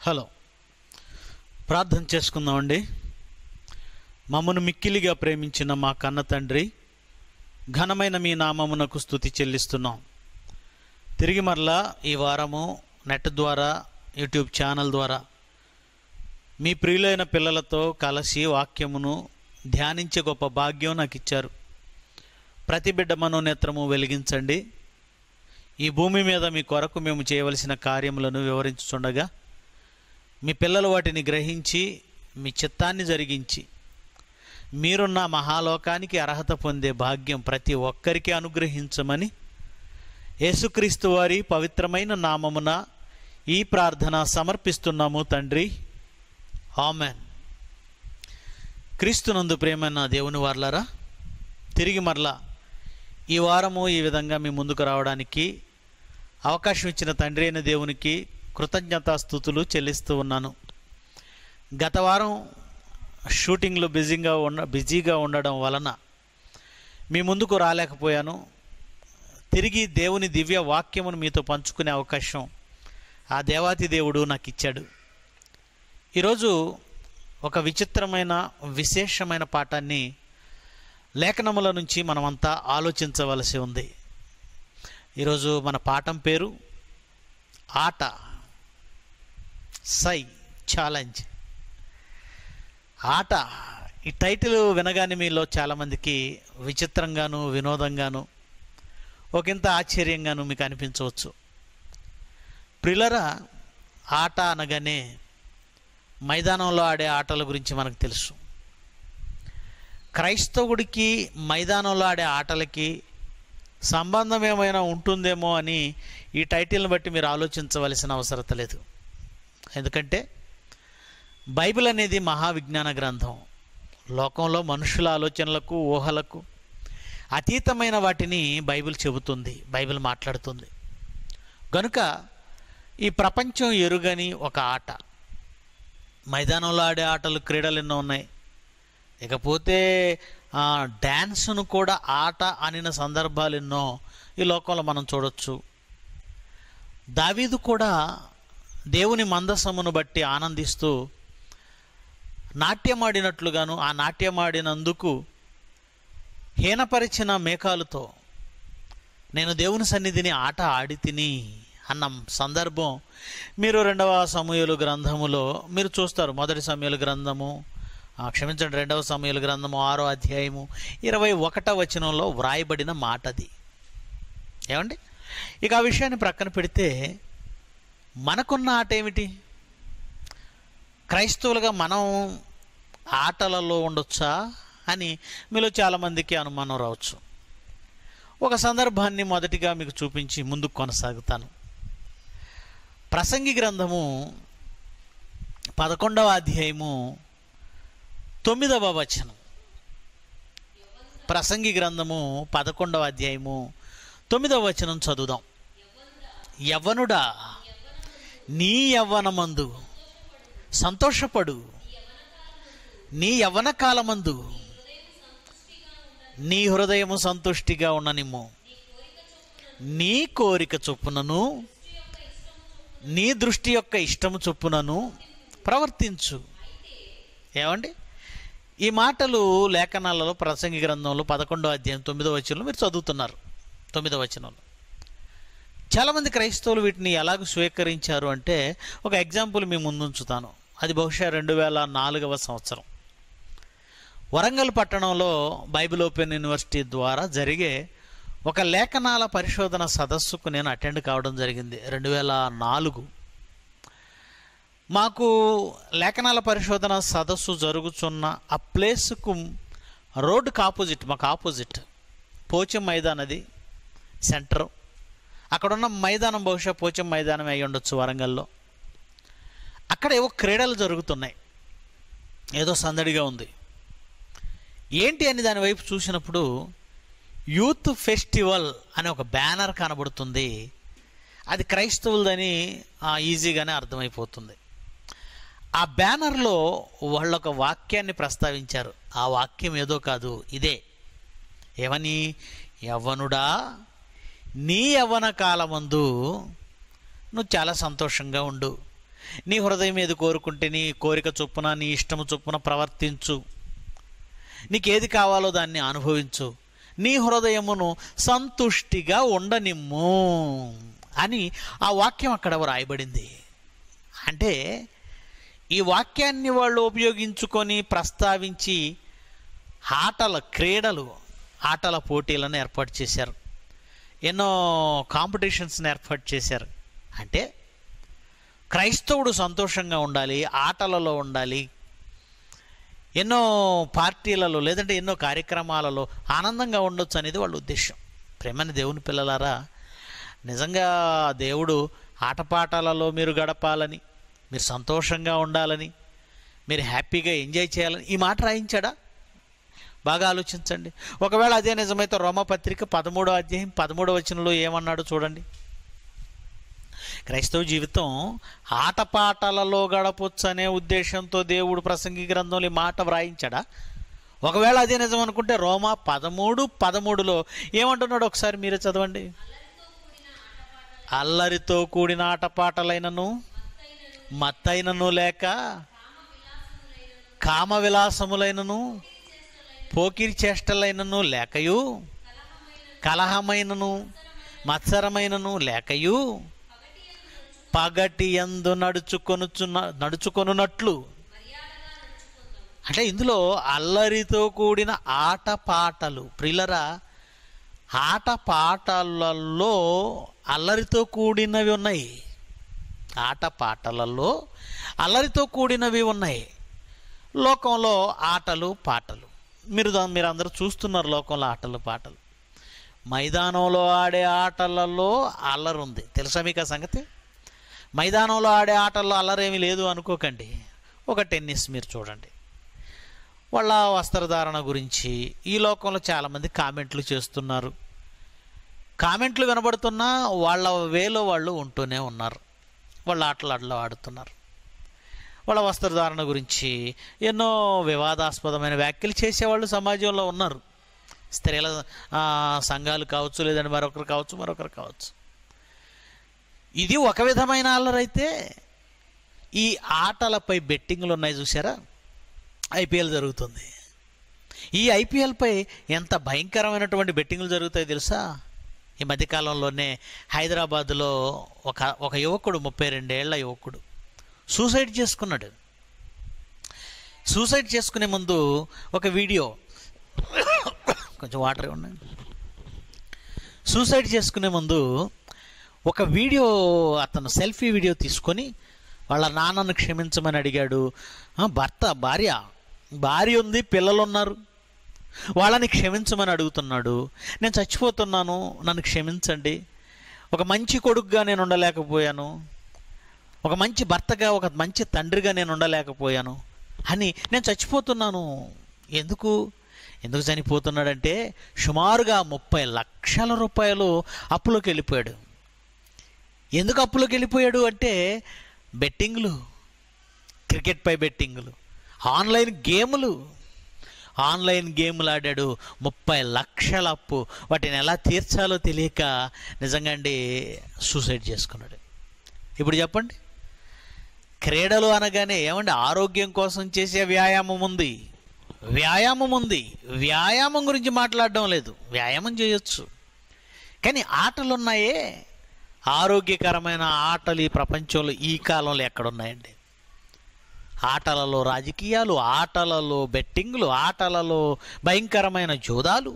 Hello ప్రార్థన చేసుకుందామండి మమ్మను మిక్కిలిగా ప్రేమించిన మా కన్న తండ్రి ఘనమైన మీ నామమునకు స్థుతి చెల్లిస్తున్నాం తిరిగి మరలా ఈ వారము నెట్ ద్వారా యూట్యూబ్ ఛానల్ ద్వారా మీ ప్రియులైన పిల్లలతో కలిసి వాక్యమును ధ్యానించే గొప్ప భాగ్యం నాకు ఇచ్చారు ప్రతి బిడ్డ మనోనేత్రము వెలిగించండి ఈ భూమి మీద మీ కొరకు మేము చేయవలసిన కార్యములను వివరించుచుండగా మీ పిల్లలు వాటిని గ్రహించి మీ చిత్తాన్ని జరిగించి మీరున్న మహాలోకానికి అర్హత పొందే భాగ్యం ప్రతి ఒక్కరికి అనుగ్రహించమని యేసుక్రీస్తు వారి పవిత్రమైన నామమున ఈ ప్రార్థన సమర్పిస్తున్నాము తండ్రి ఆమెన్ క్రీస్తునందు ప్రేమైన దేవుని వార్లారా తిరిగి మరలా ఈ వారము ఈ విధంగా మీ ముందుకు రావడానికి అవకాశం ఇచ్చిన తండ్రి అయిన దేవునికి కృతజ్ఞతాస్థుతులు చెల్లిస్తూ ఉన్నాను గత వారం షూటింగ్లో బిజీగా ఉండ బిజీగా ఉండడం వలన మీ ముందుకు రాలేకపోయాను తిరిగి దేవుని దివ్య వాక్యమును మీతో పంచుకునే అవకాశం ఆ దేవాతి దేవుడు నాకు ఇచ్చాడు ఈరోజు ఒక విచిత్రమైన విశేషమైన పాఠాన్ని లేఖనముల నుంచి మనమంతా ఆలోచించవలసి ఉంది ఈరోజు మన పాఠం పేరు ఆట సై ఛాలెంజ్ ఆట ఈ టైటిల్ వినగానే మీలో చాలామందికి విచిత్రంగాను వినోదంగాను ఒకంత ఆశ్చర్యంగాను మీకు అనిపించవచ్చు ప్రిలరా ఆట అనగానే మైదానంలో ఆడే ఆటల గురించి మనకు తెలుసు క్రైస్తవుడికి మైదానంలో ఆడే ఆటలకి సంబంధం ఏమైనా ఉంటుందేమో అని ఈ టైటిల్ని బట్టి మీరు ఆలోచించవలసిన అవసరత లేదు ఎందుకంటే బైబిల్ అనేది మహావిజ్ఞాన గ్రంథం లోకంలో మనుషుల ఆలోచనలకు ఊహలకు అతీతమైన వాటిని బైబిల్ చెబుతుంది బైబిల్ మాట్లాడుతుంది గనుక ఈ ప్రపంచం ఎరుగని ఒక ఆట మైదానంలో ఆడే ఆటలు క్రీడలు ఎన్నో ఉన్నాయి ఇకపోతే ఆ, డ్యాన్స్ను కూడా ఆట అనిన సందర్భాలు ఎన్నో ఈ లోకంలో మనం చూడొచ్చు దావీదు కూడా దేవుని మందసమును బట్టి ఆనందిస్తూ నాట్యమాడినట్లుగాను ఆ నాట్యమాడినందుకు హీనపరిచిన మేకాలతో నేను దేవుని సన్నిధిని ఆట ఆడి తిని అన్న సందర్భం మీరు రెండవ సమూహలు గ్రంథములో మీరు చూస్తారు మొదటి సమయాల గ్రంథము ఆ, క్షమించండి రెండవ సమయాల గ్రంథము ఆరో అధ్యాయము ఇరవై ఒకటవ వచనంలో వ్రాయబడిన మాట అది ఏమండి ఇక ఆ విషయాన్ని ప్రక్కన పెడితే మనకున్న ఆట ఏమిటి క్రైస్తవులుగా మనం ఆటలలో ఉండొచ్చా అని మీలో చాలామందికి అనుమానం రావచ్చు ఒక సందర్భాన్ని మొదటిగా మీకు చూపించి ముందుకు కొనసాగుతాను ప్రసంగి గ్రంథము పదకొండవ అధ్యాయము తొమ్మిదవ వచనం ప్రసంగి గ్రంథము పదకొండవ అధ్యాయము తొమ్మిదవ వచనం చదువుదాం యవ్వనుడా నీ యవ్వనమందు సంతోషపడు నీ యవ్వన కాలమందు నీ హృదయము సంతుష్టిగా ఉండనిమ్ము నీ కోరిక చొప్పునను నీ దృష్టి యొక్క ఇష్టము చొప్పునను ప్రవర్తించు ఏమండి ఈ మాటలు లేఖనాలలో ప్రసంగి గ్రంథంలో పదకొండో అధ్యాయం తొమ్మిదో వచనంలో మీరు చదువుతున్నారు తొమ్మిదో వచనంలో చాలామంది క్రైస్తవులు వీటిని ఎలాగ స్వీకరించారు అంటే ఒక ఎగ్జాంపుల్ మీ ముందుంచుతాను అది బహుశా రెండు వేల నాలుగవ సంవత్సరం వరంగల్ పట్టణంలో బైబిల్ ఓపెన్ యూనివర్సిటీ ద్వారా జరిగే ఒక లేఖనాల పరిశోధన సదస్సుకు నేను అటెండ్ కావడం జరిగింది రెండు వేల నాలుగు మాకు లేఖనాల పరిశోధన సదస్సు జరుగుతున్న ఆ ప్లేస్కు రోడ్డుకు ఆపోజిట్ మాకు ఆపోజిట్ పోచం మైదాన్ అది సెంటర్ అక్కడున్న మైదానం బహుశా పోచం మైదానం అయి ఉండొచ్చు వరంగల్లో అక్కడ ఏవో క్రీడలు జరుగుతున్నాయి ఏదో సందడిగా ఉంది ఏంటి అని దాని వైపు చూసినప్పుడు యూత్ ఫెస్టివల్ అనే ఒక బ్యానర్ కనబడుతుంది అది క్రైస్తవులదని ఆ, ఈజీగానే అర్థమైపోతుంది ఆ బ్యానర్లో వాళ్ళు ఒక వాక్యాన్ని ప్రస్తావించారు ఆ వాక్యం ఏదో కాదు ఇదే ఏమని యవ్వనుడా నీ యవ్వన కాలమందు నువ్వు చాలా సంతోషంగా ఉండు నీ హృదయం ఏది కోరుకుంటే నీ కోరిక చొప్పున నీ ఇష్టము చొప్పున ప్రవర్తించు నీకేది కావాలో దాన్ని అనుభవించు నీ హృదయమును సంతుష్టిగా ఉండనిమ్ము అని ఆ వాక్యం అక్కడ రాయబడింది అంటే ఈ వాక్యాన్ని వాళ్ళు ఉపయోగించుకొని ప్రస్తావించి ఆటల క్రీడలు ఆటల పోటీలను ఏర్పాటు చేశారు ఎన్నో కాంపిటీషన్స్ని ఏర్పాటు చేశారు అంటే క్రైస్తవుడు సంతోషంగా ఉండాలి ఆటలలో ఉండాలి ఎన్నో పార్టీలలో లేదంటే ఎన్నో కార్యక్రమాలలో ఆనందంగా ఉండొచ్చు అనేది వాళ్ళ ఉద్దేశం ప్రేమని దేవుని పిల్లలారా నిజంగా దేవుడు ఆటపాటలలో మీరు గడపాలని మీరు సంతోషంగా ఉండాలని మీరు హ్యాపీగా ఎంజాయ్ చేయాలని ఈ మాట రాయించాడా బాగా ఆలోచించండి ఒకవేళ అదే నిజమైతే రోమపత్రిక పదమూడో అధ్యాయం పదమూడో వచనంలో ఏమన్నాడు చూడండి క్రైస్తవ జీవితం ఆటపాటలలో గడపొచ్చు అనే ఉద్దేశంతో దేవుడు ప్రసంగి గ్రంథంలో ఈ మాట వ్రాయించాడా ఒకవేళ అదే నిజం అనుకుంటే రోమా పదమూడు పదమూడులో ఏమంటున్నాడు ఒకసారి మీరే చదవండి అల్లరితో కూడిన ఆటపాటలైనను మత్తైనను లేక కామ విలాసములైనను పోకిరి చేష్టలైనను లేకయు కలహమైనను మత్సరమైనను లేకయు పగటి ఎందు నడుచుకొనుచున్న నడుచుకొనున్నట్లు అంటే ఇందులో అల్లరితో కూడిన ఆటపాటలు ప్రిలరా ఆటపాటలలో అల్లరితో కూడినవి ఉన్నాయి ఆటపాటలలో అల్లరితో కూడినవి ఉన్నాయి లోకంలో ఆటలు పాటలు మీరు దా- మీరు అందరూ చూస్తున్నారు లోకంలో ఆటలు పాటలు మైదానంలో ఆడే ఆటలలో అల్లరి ఉంది తెలుసా మీకు ఆ సంగతి మైదానంలో ఆడే ఆటల్లో అల్లరేమీ లేదు అనుకోకండి ఒక టెన్నిస్ మీరు చూడండి వాళ్ళ వస్త్రధారణ గురించి ఈ లోకంలో చాలామంది కామెంట్లు చేస్తున్నారు కామెంట్లు వినబడుతున్నా వాళ్ళ వేలో వాళ్ళు ఉంటూనే ఉన్నారు వాళ్ళ ఆటలు ఆటలు ఆడుతున్నారు వాళ్ళ వస్త్రధారణ గురించి ఎన్నో వివాదాస్పదమైన వ్యాఖ్యలు చేసేవాళ్ళు సమాజంలో ఉన్నారు స్త్రీల ఆ, సంఘాలు కావచ్చు లేదంటే మరొకరు కావచ్చు మరొకరు కావచ్చు ఇది ఒక విధమైన అల్లరైతే ఈ ఆటలపై బెట్టింగ్లు ఉన్నాయి చూసారా ఐపీఎల్ జరుగుతుంది ఈ ఐపీఎల్పై ఎంత భయంకరమైనటువంటి బెట్టింగ్లు జరుగుతాయి తెలుసా ఈ మధ్యకాలంలోనే హైదరాబాద్లో ఒక ఒక యువకుడు ముప్పై రెండేళ్ల యువకుడు సూసైడ్ చేసుకున్నాడు సూసైడ్ చేసుకునే ముందు ఒక వీడియో కొంచెం వాటర్ ఉండండి సూసైడ్ చేసుకునే ముందు ఒక వీడియో అతను సెల్ఫీ వీడియో తీసుకొని వాళ్ళ నాన్నను క్షమించమని అడిగాడు ఆ, భర్త భార్య భార్య ఉంది పిల్లలు ఉన్నారు వాళ్ళని క్షమించమని అడుగుతున్నాడు నేను చచ్చిపోతున్నాను నన్ను క్షమించండి ఒక మంచి కొడుకుగా నేను ఉండలేకపోయాను ఒక మంచి భర్తగా ఒక మంచి తండ్రిగా నేను ఉండలేకపోయాను అని నేను చచ్చిపోతున్నాను ఎందుకు ఎందుకు చనిపోతున్నాడంటే సుమారుగా ముప్పై లక్షల రూపాయలు అప్పులోకి వెళ్ళిపోయాడు ఎందుకు అప్పులోకి వెళ్ళిపోయాడు అంటే బెట్టింగ్లు క్రికెట్పై బెట్టింగ్లు ఆన్లైన్ గేములు ఆన్లైన్ గేమ్లు ఆడాడు ముప్పై లక్షల అప్పు వాటిని ఎలా తీర్చాలో తెలియక నిజంగా అండి సూసైడ్ చేసుకున్నాడు ఇప్పుడు చెప్పండి క్రీడలు అనగానే ఏమండి ఆరోగ్యం కోసం చేసే వ్యాయామం ఉంది వ్యాయామం ఉంది వ్యాయామం గురించి మాట్లాడడం లేదు వ్యాయామం చేయొచ్చు కానీ ఆటలు ఉన్నాయే ఆరోగ్యకరమైన ఆటలు ఈ ప్రపంచంలో ఈ కాలంలో ఎక్కడున్నాయండి ఆటలలో రాజకీయాలు ఆటలలో బెట్టింగ్లు ఆటలలో భయంకరమైన జోదాలు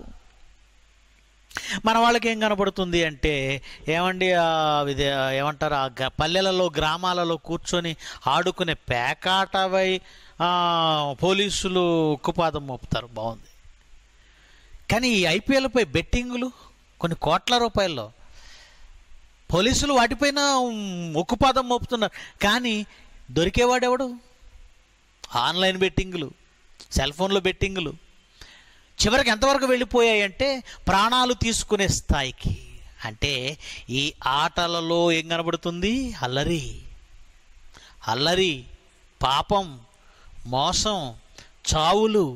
మన వాళ్ళకి ఏం కనపడుతుంది అంటే ఏమండి ఆ ఇది ఏమంటారు ఆ గ- పల్లెలలో గ్రామాలలో కూర్చొని ఆడుకునే పేకాటవై ఆ, పోలీసులు ఉక్కుపాదం మోపుతారు బాగుంది కానీ ఈ ఐపీఎల్పై బెట్టింగులు కొన్ని కోట్ల రూపాయల్లో పోలీసులు వాటిపైన ఉమ్, ఉక్కుపాదం మోపుతున్నారు కానీ దొరికేవాడెవడు ఆన్లైన్ బెట్టింగులు సెల్ ఫోన్లో బెట్టింగులు చివరికి ఎంతవరకు వెళ్ళిపోయాయంటే ప్రాణాలు తీసుకునే స్థాయికి అంటే ఈ ఆటలలో ఏం కనబడుతుంది అల్లరి అల్లరి పాపం మోసం చావులు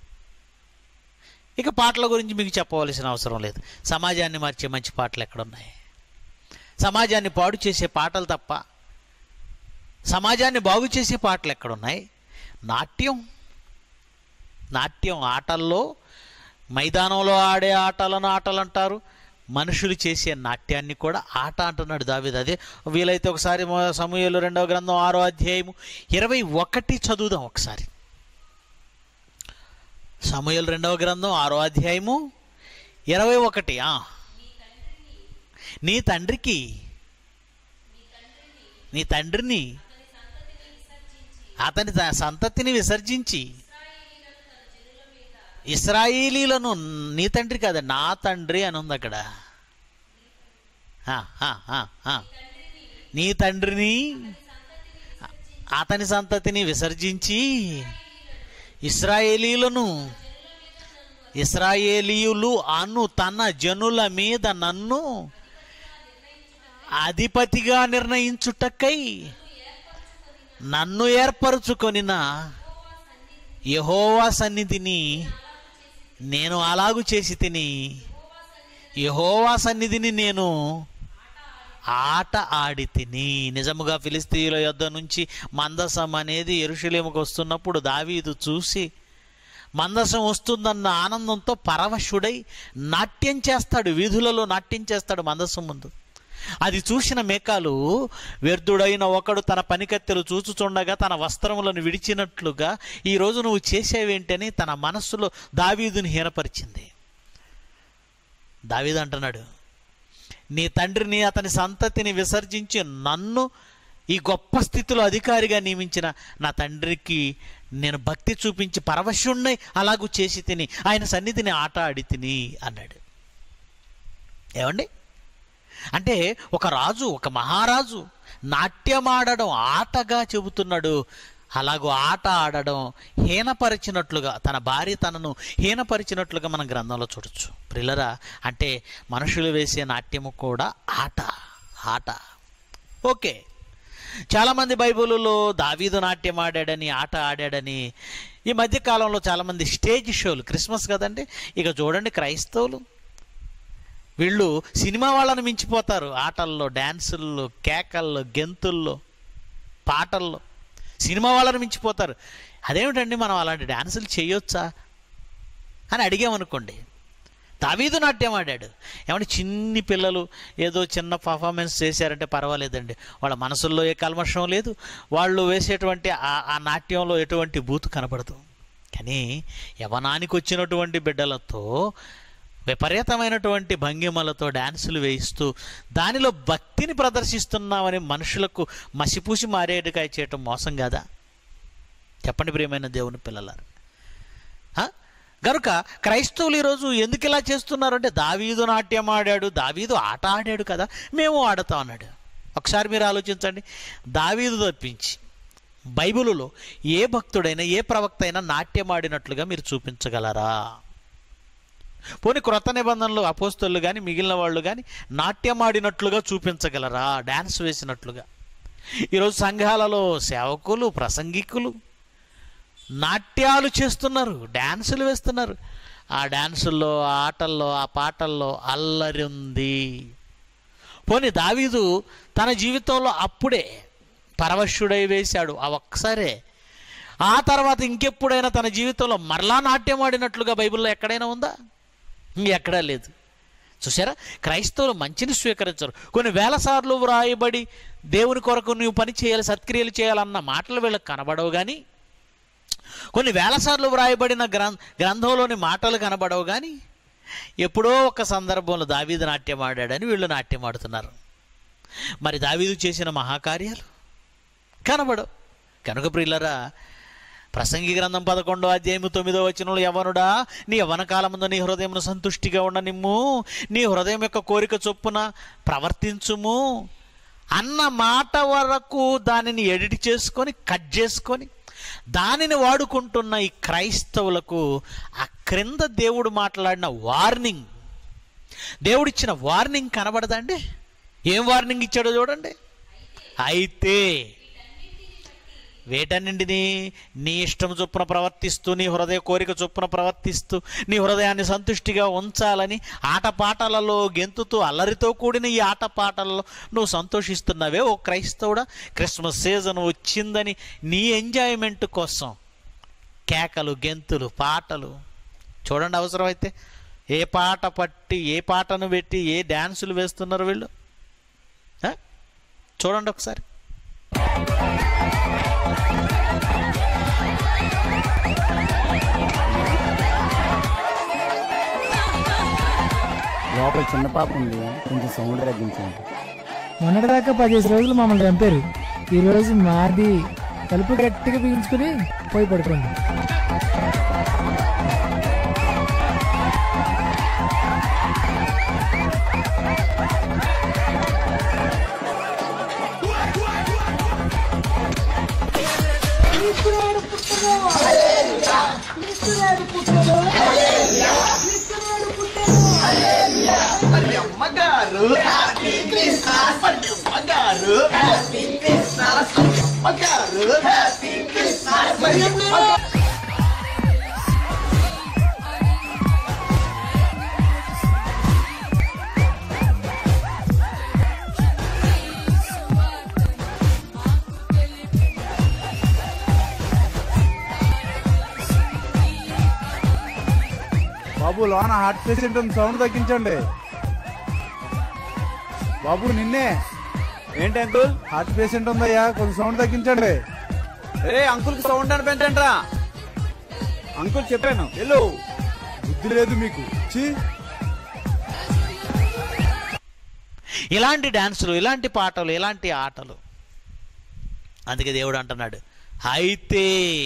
ఇక పాటల గురించి మీకు చెప్పవలసిన అవసరం లేదు సమాజాన్ని మార్చే మంచి పాటలు ఎక్కడున్నాయి సమాజాన్ని పాడు చేసే పాటలు తప్ప సమాజాన్ని బాగు చేసే పాటలు ఎక్కడున్నాయి నాట్యం నాట్యం ఆటల్లో మైదానంలో ఆడే ఆటలను ఆటలు అంటారు మనుషులు చేసే నాట్యాన్ని కూడా ఆట అంటున్నాడు దావిది అదే వీలైతే ఒకసారి సమూహలు రెండవ గ్రంథం ఆరో అధ్యాయము ఇరవై ఒకటి చదువుదాం ఒకసారి సమూహలు రెండవ గ్రంథం ఆరో అధ్యాయము ఇరవై ఒకటి ఆ. నీ తండ్రికి నీ తండ్రిని అతని త- సంతతిని విసర్జించి ఇస్రాయేలీలను నీ తండ్రి కాదు నా తండ్రి అని ఉంది అక్కడ ఆ, ఆ, ఆ, ఆ. నీ తండ్రిని అతని సంతతిని విసర్జించి ఇస్రాయేలీలను ఇస్రాయేలీయులు అను తన జనుల మీద నన్ను అధిపతిగా నిర్ణయించుటకై నన్ను ఏర్పరచుకొనిన యహోవా సన్నిధిని నేను అలాగు చేసి తిని యహోవా సన్నిధిని నేను ఆట ఆడి తిని నిజముగా ఫిలిస్తీయుల యొద్ద నుంచి మందసం అనేది ఎరుషలేముకు వస్తున్నప్పుడు దావీదు చూసి మందసం వస్తుందన్న ఆనందంతో పరవశుడై నాట్యం చేస్తాడు వీధులలో నాట్యం చేస్తాడు మందసం ముందు అది చూసిన మేకాలు వ్యర్థుడైన ఒకడు తన పనికత్తెలు చూచుచుండగా తన వస్త్రములను విడిచినట్లుగా ఈరోజు నువ్వు చేసేవేంటని తన మనస్సులో దావీదుని హీనపరిచింది దావీదు అంటున్నాడు నీ తండ్రిని అతని సంతతిని విసర్జించి నన్ను ఈ గొప్ప స్థితిలో అధికారిగా నియమించిన నా తండ్రికి నేను భక్తి చూపించి పరవశుణ్ణి అలాగూ చేసి తిని ఆయన సన్నిధిని ఆట ఆడి తిని అన్నాడు ఏమండి అంటే ఒక రాజు ఒక మహారాజు నాట్యమాడడం ఆటగా చెబుతున్నాడు అలాగూ ఆట ఆడడం హీనపరిచినట్లుగా తన భార్య తనను హీనపరిచినట్లుగా మనం గ్రంథంలో చూడొచ్చు ప్రిల్లరా అంటే మనుషులు వేసే నాట్యము కూడా ఆట ఆట ఓకే చాలామంది బైబిల్లో దావీదు నాట్యం ఆడాడని ఆట ఆడాడని ఈ మధ్య కాలంలో చాలామంది స్టేజ్ షోలు క్రిస్మస్ కదండి ఇక చూడండి క్రైస్తవులు వీళ్ళు సినిమా వాళ్ళని మించిపోతారు ఆటల్లో డ్యాన్సుల్లో కేకల్లో గెంతుల్లో పాటల్లో సినిమా వాళ్ళని మించిపోతారు అదేమిటండి మనం అలాంటి డ్యాన్సులు చేయొచ్చా అని అడిగామనుకోండి దావీదు నాట్యం ఆడాడు ఏమంటే చిన్ని పిల్లలు ఏదో చిన్న పర్ఫార్మెన్స్ చేశారంటే పర్వాలేదండి వాళ్ళ మనసుల్లో ఏ కల్మషం లేదు వాళ్ళు వేసేటువంటి ఆ- ఆ నాట్యంలో ఎటువంటి బూతు కనపడదు కానీ యవనానికి వచ్చినటువంటి బిడ్డలతో విపరీతమైనటువంటి భంగిమలతో డ్యాన్సులు వేయిస్తూ దానిలో భక్తిని ప్రదర్శిస్తున్నామని మనుషులకు మసిపూసి మారేడుకాయ చేయటం మోసం కాదా చెప్పండి ప్రియమైన దేవుని పిల్లలారు ఆ? గనుక క్రైస్తవులు ఈరోజు ఎందుకు ఇలా చేస్తున్నారు అంటే దావీదు నాట్యం ఆడాడు దావీదు ఆట ఆడాడు కదా మేము ఆడతాం అన్నాడు ఒకసారి మీరు ఆలోచించండి దావీదు తప్పించి బైబిలులో ఏ భక్తుడైనా ఏ ప్రవక్త అయినా నాట్యం ఆడినట్లుగా మీరు చూపించగలరా పోనీ క్రొత్త నిబంధనలు అపోస్తలు కానీ మిగిలిన వాళ్ళు కానీ నాట్యం ఆడినట్లుగా చూపించగలరా డ్యాన్స్ వేసినట్లుగా ఈరోజు సంఘాలలో సేవకులు ప్రసంగికులు నాట్యాలు చేస్తున్నారు డ్యాన్సులు వేస్తున్నారు ఆ డ్యాన్సుల్లో ఆ ఆటల్లో ఆ పాటల్లో అల్లరి ఉంది పోనీ దావీదు తన జీవితంలో అప్పుడే పరవశుడై వేశాడు ఆ ఒక్కసారే ఆ తర్వాత ఇంకెప్పుడైనా తన జీవితంలో మరలా నాట్యం ఆడినట్లుగా బైబిల్లో ఎక్కడైనా ఉందా ఎక్కడా లేదు చూసారా క్రైస్తవులు మంచిని స్వీకరించరు కొన్ని వేల సార్లు వ్రాయబడి దేవుని కొరకు నువ్వు పని చేయాలి సత్క్రియలు చేయాలన్న మాటలు వీళ్ళకి కనబడవు కానీ కొన్ని వేల సార్లు వ్రాయబడిన గ్రం గ్రంథంలోని మాటలు కనబడవు కానీ ఎప్పుడో ఒక సందర్భంలో దావీదు నాట్యం ఆడాడని వీళ్ళు నాట్యం ఆడుతున్నారు మరి దావీదు చేసిన మహాకార్యాలు కనబడవు కనుక ప్రియులరా ప్రసంగి గ్రంథం పదకొండో అధ్యాయము తొమ్మిదో వచనంలో యవనుడా నీ యవన కాలముందు నీ హృదయమును సంతుష్టిగా ఉండనిమ్ము నీ హృదయం యొక్క కోరిక చొప్పున ప్రవర్తించుము అన్న మాట వరకు దానిని ఎడిట్ చేసుకొని కట్ చేసుకొని దానిని వాడుకుంటున్న ఈ క్రైస్తవులకు ఆ క్రింద దేవుడు మాట్లాడిన వార్నింగ్ దేవుడిచ్చిన వార్నింగ్ కనబడదండి ఏం వార్నింగ్ ఇచ్చాడో చూడండి అయితే వేటన్నింటినీ నీ ఇష్టం చొప్పున ప్రవర్తిస్తూ నీ హృదయ కోరిక చొప్పున ప్రవర్తిస్తూ నీ హృదయాన్ని సంతుష్టిగా ఉంచాలని ఆటపాటలలో గెంతుతూ అల్లరితో కూడిన ఈ ఆటపాటలలో నువ్వు సంతోషిస్తున్నావే ఓ క్రైస్తవుడా క్రిస్మస్ సీజన్ వచ్చిందని నీ ఎంజాయ్మెంట్ కోసం కేకలు గెంతులు పాటలు చూడండి అవసరమైతే ఏ పాట పట్టి ఏ పాటను పెట్టి ఏ డ్యాన్సులు వేస్తున్నారు వీళ్ళు ఆ? చూడండి ఒకసారి లోపల చిన్న పాప ఉంది కొంచెం సౌండ్ తగ్గించండి మొన్నటిదాకా పదిహేను రోజులు మమ్మల్ని చంపారు ఈ రోజు మాది తలుపు గట్టిగా పీల్చుకుని పోయి పడుకోండి బాబు లోన హార్ట్ పేషెంట్ ఉంది సౌండ్ తగ్గించండి బాబు నిన్నే ఏంటి అంకుల్ హార్ట్ పేషెంట్ ఉందయ్యా కొంచెం సౌండ్ తగ్గించండి రే అంకుల్ కి సౌండ్ అని పెంచండి రా అంకుల్ చెప్పాను వెళ్ళు బుద్ధి లేదు మీకు ఛీ ఇలాంటి డాన్సులు ఇలాంటి పాటలు ఇలాంటి ఆటలు అందుకే దేవుడు అంటున్నాడు అయితే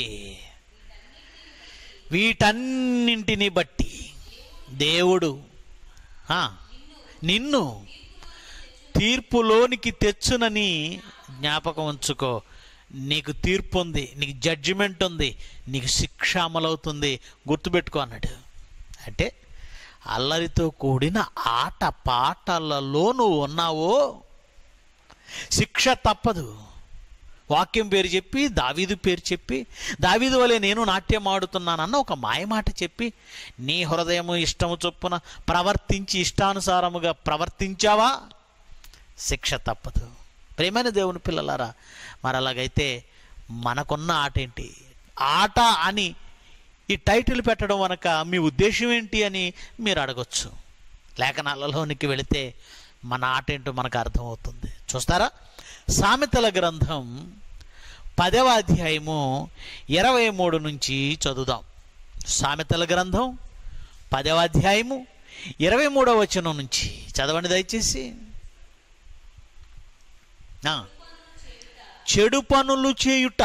వీటన్నింటిని బట్టి దేవుడు ఆ, నిన్ను తీర్పులోనికి తెచ్చునని జ్ఞాపకం ఉంచుకో నీకు తీర్పు ఉంది నీకు జడ్జిమెంట్ ఉంది నీకు శిక్ష అమలవుతుంది గుర్తుపెట్టుకో అన్నాడు అంటే అల్లరితో కూడిన ఆట పాటలలో నువ్వు ఉన్నావో శిక్ష తప్పదు వాక్యం పేరు చెప్పి దావీదు పేరు చెప్పి దావీదు వలె నేను నాట్యం ఆడుతున్నానన్న ఒక మాయమాట చెప్పి నీ హృదయము ఇష్టము చొప్పున ప్రవర్తించి ఇష్టానుసారముగా ప్రవర్తించావా శిక్ష తప్పదు ప్రేమైన దేవుని పిల్లలారా మరి అలాగైతే మనకున్న ఆట ఏంటి ఆట అని ఈ టైటిల్ పెట్టడం వనక మీ ఉద్దేశం ఏంటి అని మీరు అడగొచ్చు లేఖనాలలోనికి వెళితే మన ఆట ఏంటో మనకు అర్థమవుతుంది చూస్తారా సామెతల గ్రంథం పదవ అధ్యాయము ఇరవై మూడు నుంచి చదువుదాం సామెతల గ్రంథం పదవ అధ్యాయము ఇరవై మూడవ వచనం నుంచి చదవండి దయచేసి ఆ. చెడు పనులు చేయుట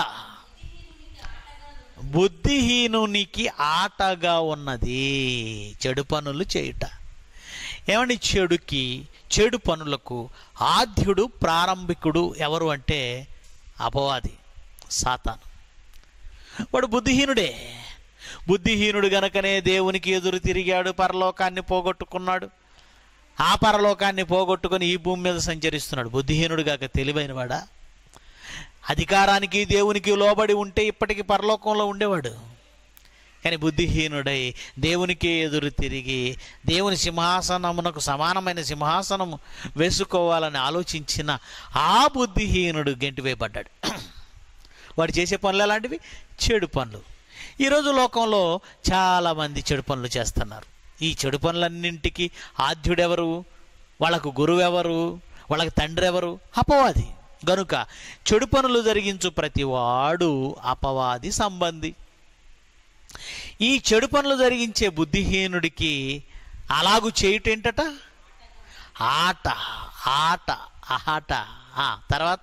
బుద్ధిహీనునికి ఆటగా ఉన్నది చెడు పనులు చేయుట ఏమండి చెడుకి చెడు పనులకు ఆద్యుడు ప్రారంభికుడు ఎవరు అంటే అపవాది సాతాను వాడు బుద్ధిహీనుడే బుద్ధిహీనుడు గనకనే దేవునికి ఎదురు తిరిగాడు పరలోకాన్ని పోగొట్టుకున్నాడు ఆ పరలోకాన్ని పోగొట్టుకొని ఈ భూమి మీద సంచరిస్తున్నాడు బుద్ధిహీనుడు కాక తెలివైనవాడా అధికారానికి దేవునికి లోబడి ఉంటే ఇప్పటికి పరలోకంలో ఉండేవాడు కానీ బుద్ధిహీనుడై దేవునికి ఎదురు తిరిగి దేవుని సింహాసనమునకు సమానమైన సింహాసనము వేసుకోవాలని ఆలోచించిన ఆ బుద్ధిహీనుడు గెంటివేయబడ్డాడు వాడు చేసే పనులు ఎలాంటివి చెడు పనులు ఈరోజు లోకంలో చాలామంది చెడు పనులు చేస్తున్నారు ఈ చెడు పనులన్నింటికి ఆద్యుడెవరు వాళ్ళకు గురువు ఎవరు వాళ్ళకి తండ్రి ఎవరు అపవాది గనుక చెడు పనులు జరిగించు ప్రతి వాడు అపవాది సంబంధి ఈ చెడు పనులు జరిగించే బుద్ధిహీనుడికి అలాగు చేయుటేంటట ఆట ఆట ఆట ఆ, తర్వాత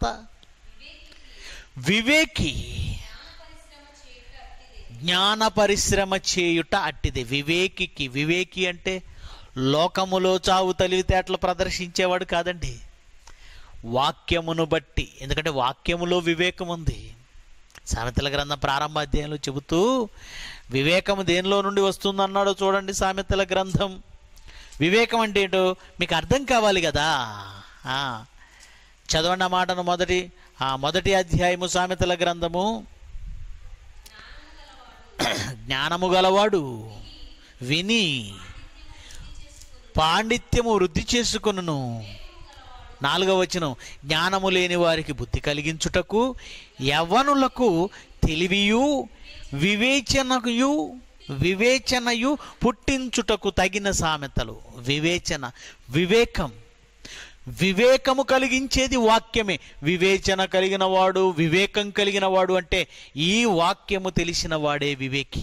వివేకి జ్ఞాన పరిశ్రమ చేయుట అట్టిది వివేకికి వివేకి అంటే లోకములో చావు తెలివితేటలు ప్రదర్శించేవాడు కాదండి వాక్యమును బట్టి ఎందుకంటే వాక్యములో వివేకం ఉంది సామెతల గ్రంథం ప్రారంభ అధ్యాయంలో చెబుతూ వివేకము దేనిలో నుండి వస్తుందన్నాడో చూడండి సామెతల గ్రంథం వివేకం అంటే ఏంటో మీకు అర్థం కావాలి కదా ఆ, చదవండి ఆ మాటను మొదటి ఆ మొదటి అధ్యాయము సామెతల గ్రంథము జ్ఞానము గలవాడు విని పాండిత్యము వృద్ధి చేసుకొనును నాలుగవ వచనం జ్ఞానము లేని వారికి బుద్ధి కలిగించుటకు యవ్వనులకు తెలివియు వివేచనయు వివేచనయు పుట్టించుటకు తగిన సామెతలు వివేచన వివేకం వివేకము కలిగించేది వాక్యమే వివేచన కలిగిన వాడు వివేకం కలిగిన వాడు అంటే ఈ వాక్యము తెలిసిన వాడే వివేకి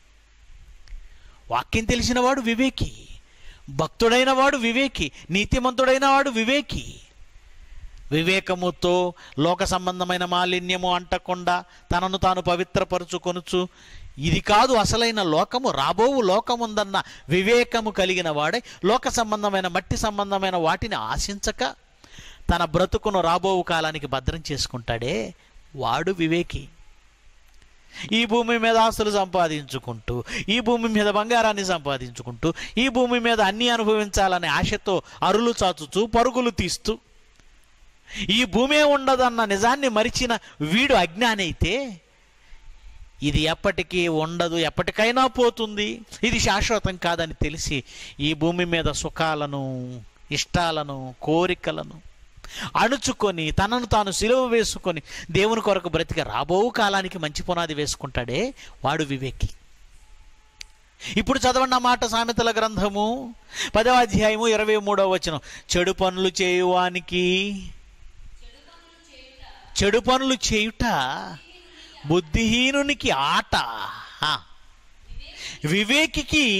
వాక్యం తెలిసిన వాడు వివేకి భక్తుడైన వాడు వివేకి నీతిమంతుడైన వాడు వివేకి వివేకముతో లోక సంబంధమైన మాలిన్యము అంటకుండా తనను తాను పవిత్రపరుచుకొనుచు ఇది కాదు అసలైన లోకము రాబోవు లోకముందన్న వివేకము కలిగిన వాడే లోక సంబంధమైన మట్టి సంబంధమైన వాటిని ఆశించక తన బ్రతుకును రాబోవు కాలానికి భద్రం చేసుకుంటాడే వాడు వివేకి ఈ భూమి మీద ఆస్తులు సంపాదించుకుంటూ ఈ భూమి మీద బంగారాన్ని సంపాదించుకుంటూ ఈ భూమి మీద అన్ని అనుభవించాలనే ఆశతో అరులు చాచుచూ పరుగులు తీస్తూ ఈ భూమే ఉండదన్న నిజాన్ని మరిచిన వీడు అజ్ఞాని అయితే ఇది ఎప్పటికీ ఉండదు ఎప్పటికైనా పోతుంది ఇది శాశ్వతం కాదని తెలిసి ఈ భూమి మీద సుఖాలను ఇష్టాలను కోరికలను అణుచుకొని తనను తాను సిలువ వేసుకొని దేవుని కొరకు బ్రతిక రాబో కాలానికి మంచి పునాది వేసుకుంటాడే వాడు వివేకి ఇప్పుడు చదవండి ఆ మాట సామెతల గ్రంథము పదవ అధ్యాయము ఇరవై మూడవ వచనం చెడు పనులు చేయువానికి చెడు పనులు చేయుట బుద్ధిహీనునికి ఆట ఆ. వివేకికి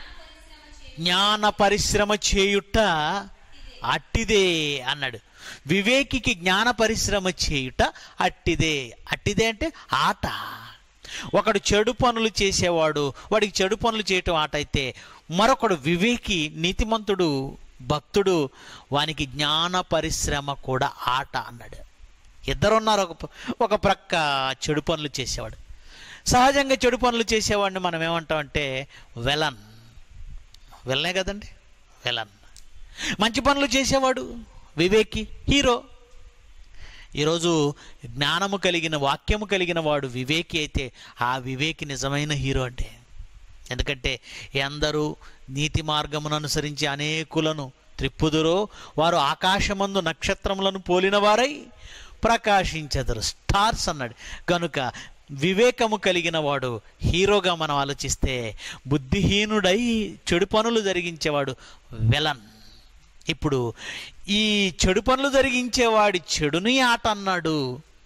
జ్ఞాన పరిశ్రమ చేయుట అట్టిదే అన్నాడు వివేకికి జ్ఞాన పరిశ్రమ చేయుట అట్టిదే అట్టిదే అంటే ఆట ఒకడు చెడు పనులు చేసేవాడు వాడికి చెడు పనులు చేయటం ఆట అయితే మరొకడు వివేకి నీతిమంతుడు భక్తుడు వానికి జ్ఞాన పరిశ్రమ కూడా ఆట అన్నాడు ఇద్దరున్నారు ఒక ప- ఒక ప్రక్క చెడు పనులు చేసేవాడు సహజంగా చెడు పనులు చేసేవాడిని మనం ఏమంటామంటే వెలన్ వెళ్ళనే కదండి వెలన్ మంచి పనులు చేసేవాడు వివేకి హీరో ఈరోజు జ్ఞానము కలిగిన వాక్యము కలిగిన వాడు వివేకి అయితే ఆ వివేకి నిజమైన హీరో అంటే ఎందుకంటే ఎందరూ నీతి మార్గమును అనుసరించి అనేకులను త్రిప్పుదురో వారు ఆకాశమందు నక్షత్రములను పోలిన వారై ప్రకాశించెదరు స్టార్స్ అన్నాడు కనుక వివేకము కలిగిన వాడు హీరోగా మనం ఆలోచిస్తే బుద్ధిహీనుడై చెడు పనులు జరిగించేవాడు వెలన్ ఇప్పుడు ఈ చెడు పనులు జరిగించేవాడి చెడుని ఆట అన్నాడు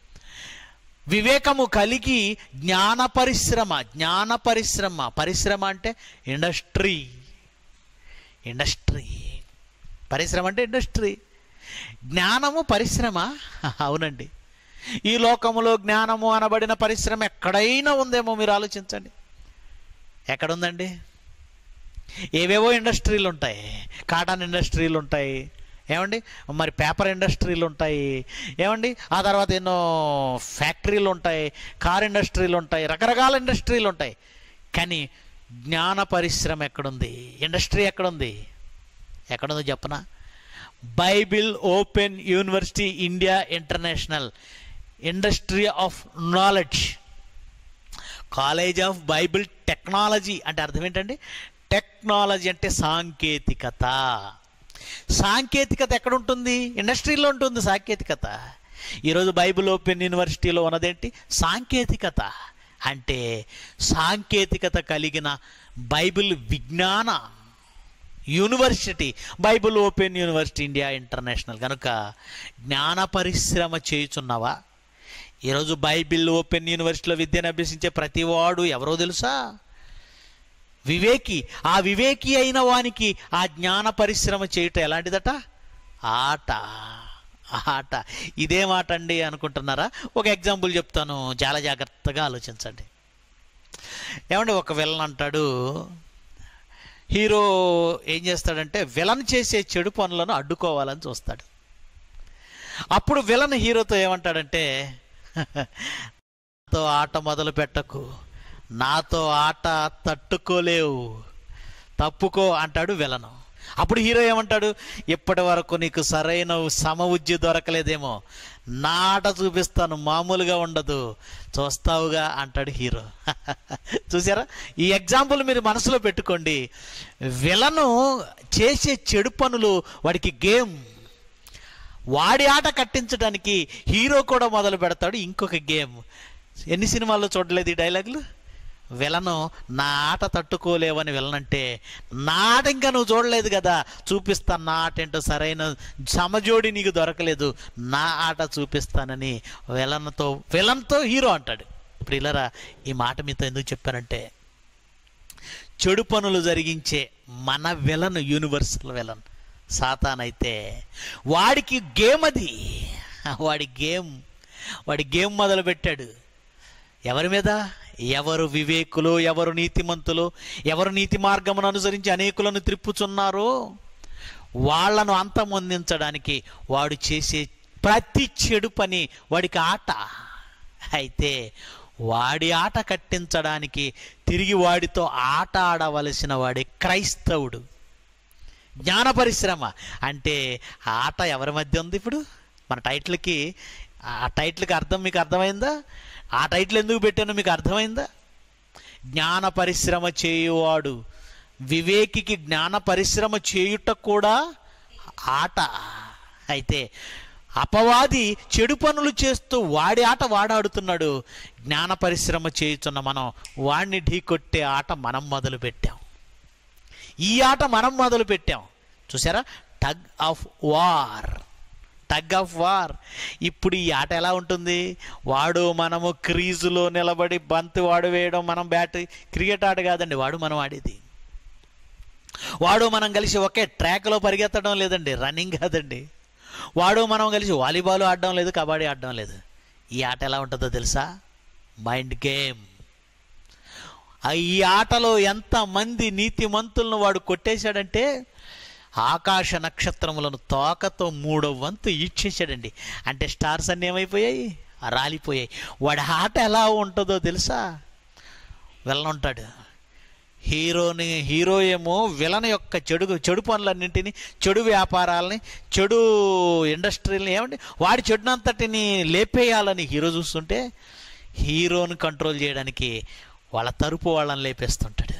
వివేకము కలిగి జ్ఞాన పరిశ్రమ జ్ఞాన పరిశ్రమ పరిశ్రమ అంటే ఇండస్ట్రీ ఇండస్ట్రీ పరిశ్రమ అంటే ఇండస్ట్రీ జ్ఞానము పరిశ్రమ అవునండి ఈ లోకములో జ్ఞానము అనబడిన పరిశ్రమ ఎక్కడైనా ఉందేమో మీరు ఆలోచించండి ఎక్కడుందండి ఏవేవో ఇండస్ట్రీలు ఉంటాయి కాటన్ ఇండస్ట్రీలు ఉంటాయి ఏమండి మరి పేపర్ ఇండస్ట్రీలు ఉంటాయి ఏమండి ఆ తర్వాత ఎన్నో ఫ్యాక్టరీలు ఉంటాయి కార్ ఇండస్ట్రీలు ఉంటాయి రకరకాల ఇండస్ట్రీలు ఉంటాయి కానీ జ్ఞాన పరిశ్రమ ఎక్కడుంది ఇండస్ట్రీ ఎక్కడుంది ఎక్కడుందో చెప్పనా Bible open university India international industry of knowledge college of Bible technology అంటే అర్థం ఏంటండి టెక్నాలజీ అంటే సాంకేతికత సాంకేతికత ఎక్కడ ఉంటుంది ఇండస్ట్రీలో ఉంటుంది సాంకేతికత ఈరోజు బైబిల్ ఓపెన్ యూనివర్సిటీలో ఉన్నదేంటి సాంకేతికత అంటే సాంకేతికత కలిగిన బైబిల్ విజ్ఞాన university Bible open university India international కనుక జ్ఞాన పరిశ్రమ చేయుచున్నావా ఈరోజు బైబిల్ ఓపెన్ యూనివర్సిటీలో విద్యను అభ్యసించే ప్రతివాడు ఎవరో తెలుసా వివేకి ఆ వివేకి అయిన వానికి ఆ జ్ఞాన పరిశ్రమ చేయటం ఎలాంటిదట ఆట ఆట ఇదే మాట అండి అనుకుంటున్నారా ఒక ఎగ్జాంపుల్ చెప్తాను చాలా జాగ్రత్తగా ఆలోచించండి ఏమండి ఒక విలన్ అంటాడు హీరో ఏం చేస్తాడంటే విలన్ చేసే చెడు పనులను అడ్డుకోవాలని చూస్తాడు అప్పుడు విలన్ హీరోతో ఏమంటాడంటే నాతో ఆట మొదలు పెట్టకు నాతో ఆట తట్టుకోలేవు తప్పుకో అంటాడు విలను అప్పుడు హీరో ఏమంటాడు ఇప్పటి వరకు నీకు సరైన సమ ఉజ్జి దొరకలేదేమో నాట చూపిస్తాను మామూలుగా ఉండదు చూస్తావుగా అంటాడు హీరో చూసారా ఈ ఎగ్జాంపుల్ మీరు మనసులో పెట్టుకోండి విలను చేసే చెడు పనులు వాడికి గేమ్ వాడి ఆట కట్టించడానికి హీరో కూడా మొదలు పెడతాడు ఇంకొక గేమ్ ఎన్ని సినిమాల్లో చూడలేదు ఈ డైలాగులు విలను నా ఆట తట్టుకోలేవని విలనంటే నా ఆట ఇంకా నువ్వు చూడలేదు కదా చూపిస్తా నా ఆట ఏంటో సరైన సమజోడి నీకు దొరకలేదు నా ఆట చూపిస్తానని విలన్తో విలన్తో హీరో అంటాడు ఇప్పుడు ఇలారా ఈ మాట మీతో ఎందుకు చెప్పానంటే చెడు పనులు జరిగించే మన విలన్ యూనివర్సల్ విలన్ సాతాన్ అయితే వాడికి గేమ్ అది వాడి గేమ్ వాడి గేమ్ మొదలు పెట్టాడు ఎవరి మీద ఎవరు వివేకులు ఎవరు నీతిమంతులు ఎవరు నీతి మార్గమును అనుసరించి అనేకులను త్రిప్పుచున్నారో వాళ్ళను అంతమొందించడానికి వాడు చేసే ప్రతి చెడు పని వాడికి ఆట అయితే వాడి ఆట కట్టించడానికి తిరిగి వాడితో ఆట ఆడవలసిన వాడే క్రైస్తవుడు జ్ఞాన పరిశ్రమ అంటే ఆ ఆట ఎవరి మధ్య ఉంది ఇప్పుడు మన టైటిల్కి ఆ టైటిల్కి అర్థం మీకు అర్థమైందా ఆ టైటిల్ ఎందుకు పెట్టానో మీకు అర్థమైందా జ్ఞాన పరిశ్రమ చేయువాడు వివేకికి జ్ఞాన పరిశ్రమ చేయుట కూడా ఆట అయితే అపవాది చెడు పనులు చేస్తూ వాడి ఆట వాడాడుతున్నాడు జ్ఞాన పరిశ్రమ చేయుచున్న మనం వాడిని ఢీకొట్టే ఆట మనం మొదలు పెట్టాం ఈ ఆట మనం మొదలు పెట్టాం చూసారా tug of war tug of war ఇప్పుడు ఈ ఆట ఎలా ఉంటుంది వాడు మనము క్రీజులో నిలబడి బంతి వాడు వేయడం మనం బ్యాట్ క్రికెట్ ఆట కాదండి వాడు మనం ఆడేది వాడు మనం కలిసి ఒకే ట్రాక్లో పరిగెత్తడం లేదండి రన్నింగ్ కాదండి వాడు మనం కలిసి వాలీబాల్ ఆడడం లేదు కబడ్డీ ఆడడం లేదు ఈ ఆట ఎలా ఉంటుందో తెలుసా మైండ్ గేమ్ ఆ ఈ ఆటలో ఎంతమంది నీతిమంతులను వాడు కొట్టేశాడంటే ఆకాశ నక్షత్రములను తోకతో మూడో వంతు ఇచ్చేసాడండి అంటే స్టార్స్ అన్నీ ఏమైపోయాయి రాలిపోయాయి వాడి ఆట ఎలా ఉంటుందో తెలుసా వెళ్ళనుంటాడు హీరోని హీరో ఏమో విలన్ యొక్క చెడు చెడు పనులన్నింటినీ చెడు వ్యాపారాలని చెడు ఇండస్ట్రీలని ఏమండి వాడి చెడునంతటిని లేపేయాలని హీరో చూస్తుంటే హీరోని కంట్రోల్ చేయడానికి వాళ్ళ తరపు వాళ్ళని లేపేస్తుంటాడు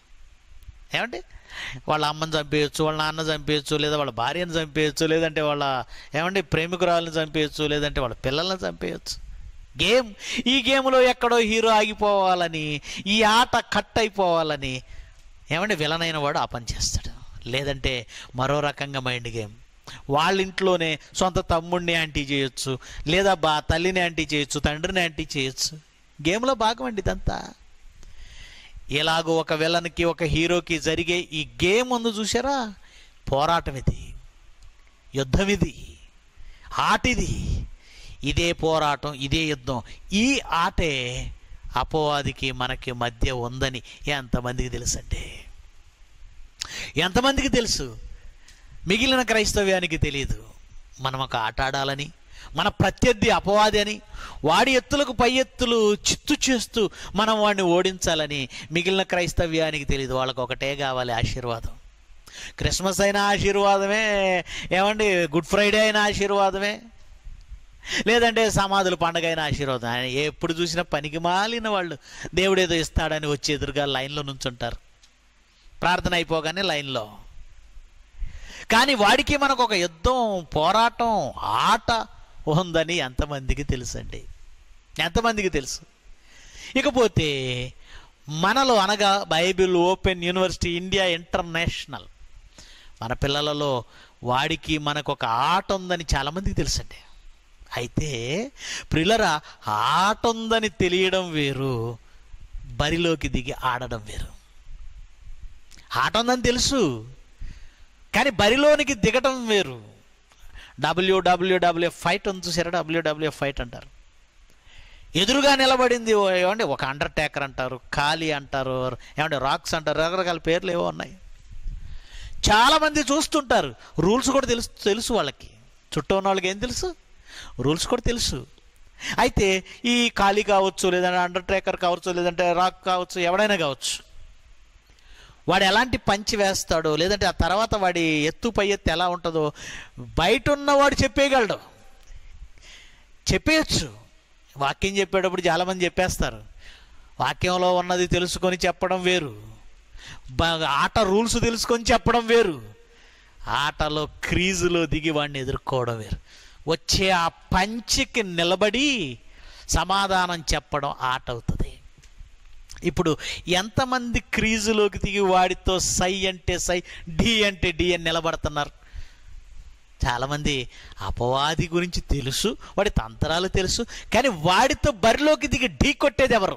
ఏమండి వాళ్ళ అమ్మని చంపేయచ్చు వాళ్ళ నాన్న చంపేయచ్చు లేదా వాళ్ళ భార్యను చంపేయచ్చు లేదంటే వాళ్ళ ఏమండి ప్రేమికురాలను చంపేయచ్చు లేదంటే వాళ్ళ పిల్లల్ని చంపేయచ్చు గేమ్ ఈ గేమ్లో ఎక్కడో హీరో ఆగిపోవాలని ఈ ఆట కట్ అయిపోవాలని ఏమండి విలనైన వాడు ఆ పని చేస్తాడు లేదంటే మరో రకంగా మైండ్ గేమ్ వాళ్ళ ఇంట్లోనే సొంత తమ్ముడిని యాంటీ చేయొచ్చు లేదా బా తల్లిని యాంటీ చేయొచ్చు తండ్రిని యాంటీ చేయొచ్చు గేమ్లో భాగం అండి ఇదంతా ఇలాగో ఒక విలన్కి ఒక హీరోకి జరిగే ఈ గేమ్ ఉంది చూసారా పోరాటం ఇది యుద్ధం ఇది ఆటిది ఇదే పోరాటం ఇదే యుద్ధం ఈ ఆటే అపవాదికి మనకి మధ్య ఉందని ఎంతమందికి తెలుసండి ఎంతమందికి తెలుసు మిగిలిన క్రైస్తవ్యానికి తెలియదు మనం ఒక ఆట ఆడాలని మన ప్రత్యర్థి అపవాది అని వాడి ఎత్తులకు పై ఎత్తులు చిత్తు చేస్తూ మనం వాడిని ఓడించాలని మిగిలిన క్రైస్తవ్యానికి తెలియదు వాళ్ళకి ఒకటే కావాలి ఆశీర్వాదం క్రిస్మస్ అయిన ఆశీర్వాదమే ఏమండి గుడ్ ఫ్రైడే అయిన ఆశీర్వాదమే లేదంటే సమాధుల పండగ అయిన ఆశీర్వాదం ఆయన ఎప్పుడు చూసినా పనికి మాలిన వాళ్ళు దేవుడు ఏదో ఇస్తాడని వచ్చి ఎదురుగా లైన్లో నుంచుంటారు ప్రార్థన అయిపోగానే లైన్లో కానీ వాడికి మనకు ఒక యుద్ధం పోరాటం ఆట ఉందని ఎంతమందికి తెలుసండి ఎంతమందికి తెలుసు ఇకపోతే మనలో అనగా Bible open university India international మన పిల్లలలో వాడికి మనకు ఒక ఆట ఉందని చాలామందికి తెలుసండి అయితే ప్రిల్లరా ఆట ఉందని తెలియడం వేరు బరిలోకి దిగి ఆడడం వేరు ఆట ఉందని తెలుసు కానీ బరిలోనికి దిగటం వేరు డబ్ల్యూడబ్ల్యూడబ్ల్యూ ఫైట్ ఉంది చూసారా డబ్ల్యూడబ్ల్యూ ఫైట్ అంటారు ఎదురుగా నిలబడింది ఓ- ఏమండి ఒక అండర్ టేకర్ అంటారు ఖాళీ అంటారు ఏమంటే రాక్స్ అంటారు రకరకాల పేర్లు ఏవో ఉన్నాయి చాలామంది చూస్తుంటారు రూల్స్ కూడా తెలుసు తెలుసు వాళ్ళకి చుట్టూ ఉన్న వాళ్ళకి ఏం తెలుసు రూల్స్ కూడా తెలుసు అయితే ఈ ఖాళీ కావచ్చు లేదంటే అండర్ ట్రేకర్ కావచ్చు లేదంటే రాక్ కావచ్చు ఎవడైనా కావచ్చు వాడు ఎలాంటి పంచి వేస్తాడో లేదంటే ఆ తర్వాత వాడి ఎత్తు పై ఎత్తు ఎలా ఉంటుందో బయట ఉన్నవాడు చెప్పేయగలడు చెప్పేయచ్చు వాక్యం చెప్పేటప్పుడు చాలామంది చెప్పేస్తారు వాక్యంలో ఉన్నది తెలుసుకొని చెప్పడం వేరు బ- ఆట రూల్స్ తెలుసుకొని చెప్పడం వేరు ఆటలో క్రీజులో దిగి వాడిని ఎదుర్కోవడం వేరు వచ్చే ఆ పంచికి నిలబడి సమాధానం చెప్పడం ఆట అవుతుంది ఇప్పుడు ఎంతమంది క్రీజులోకి దిగి వాడితో సై అంటే సై డి అంటే డి అని నిలబడుతున్నారు చాలామంది అపవాది గురించి తెలుసు వాడి తంత్రాలు తెలుసు కానీ వాడితో బరిలోకి దిగి ఢీ కొట్టేది ఎవరు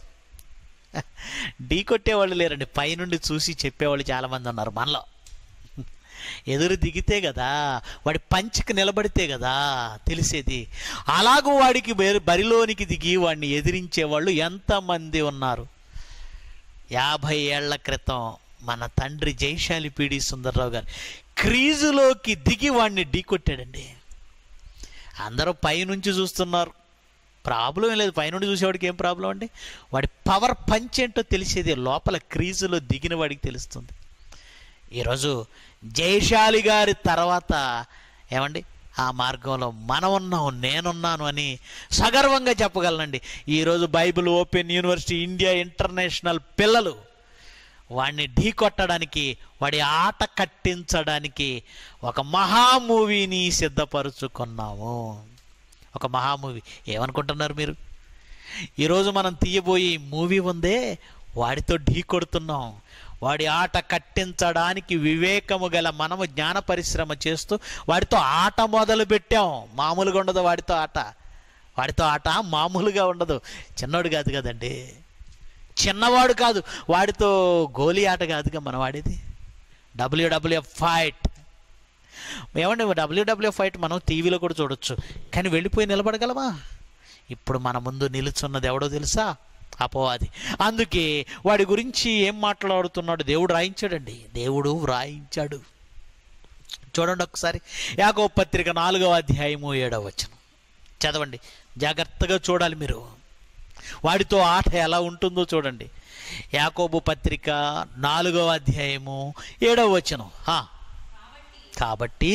ఢీ కొట్టేవాళ్ళు లేరండి పైనుండి చూసి చెప్పేవాళ్ళు చాలామంది ఉన్నారు మనలో ఎదురు దిగితే కదా వాడి పంచికి నిలబడితే కదా తెలిసేది అలాగూ వాడికి బరి- బరిలోనికి దిగి వాడిని ఎదిరించే వాళ్ళు ఎంతమంది ఉన్నారు యాభై ఏళ్ల క్రితం మన తండ్రి జైశాలి పీడి సుందర్రావు గారు క్రీజులోకి దిగి వాడిని ఢీకొట్టాడండి అందరూ పైనుంచి చూస్తున్నారు ప్రాబ్లం ఏం లేదు పైనుండి చూసేవాడికి ఏం ప్రాబ్లం అండి వాడి పవర్ పంచ్ ఏంటో తెలిసేది లోపల క్రీజులో దిగిన వాడికి తెలుస్తుంది ఈరోజు జయశాలి గారి తర్వాత ఏమండి ఆ మార్గంలో మనం ఉన్నాం నేనున్నాను అని సగర్వంగా చెప్పగలనండి ఈరోజు Bible open university India international పిల్లలు వాడిని ఢీ కొట్టడానికి వాడి ఆట కట్టించడానికి ఒక మహా మూవీని సిద్ధపరుచుకున్నాము ఒక మహా మూవీ ఏమనుకుంటున్నారు మీరు ఈరోజు మనం తీయబోయే ఈ మూవీ ఉందే వాడితో ఢీ కొడుతున్నాం వాడి ఆట కట్టించడానికి వివేకము గల మనము జ్ఞాన పరిశ్రమ చేస్తూ వాడితో ఆట మొదలు పెట్టాం మామూలుగా ఉండదు వాడితో ఆట వాడితో ఆట మామూలుగా ఉండదు చిన్నోడు కాదు కదండి చిన్నవాడు కాదు వాడితో గోలీ ఆట కాదుగా మన వాడేది డబ్ల్యూడబ్ల్యూఎఫ్ ఫైట్ ఏమండి డబ్ల్యూడబ్ల్యూఎఫ్ ఫైట్ మనం టీవీలో కూడా చూడొచ్చు కానీ వెళ్ళిపోయి నిలబడగలమా ఇప్పుడు మన ముందు నిలుచున్నది ఎవడో తెలుసా అపవాది అందుకే వాడి గురించి ఏం మాట్లాడుతున్నాడు దేవుడు రాయించాడండి దేవుడు వ్రాయించాడు చూడండి ఒకసారి యాగో పత్రిక నాలుగవ అధ్యాయము ఏడవ వచనం చదవండి జాగ్రత్తగా చూడాలి మీరు వాడితో ఆట ఎలా ఉంటుందో చూడండి యాకోబు పత్రిక నాలుగవ అధ్యాయము ఏడవ వచనం హా. కాబట్టి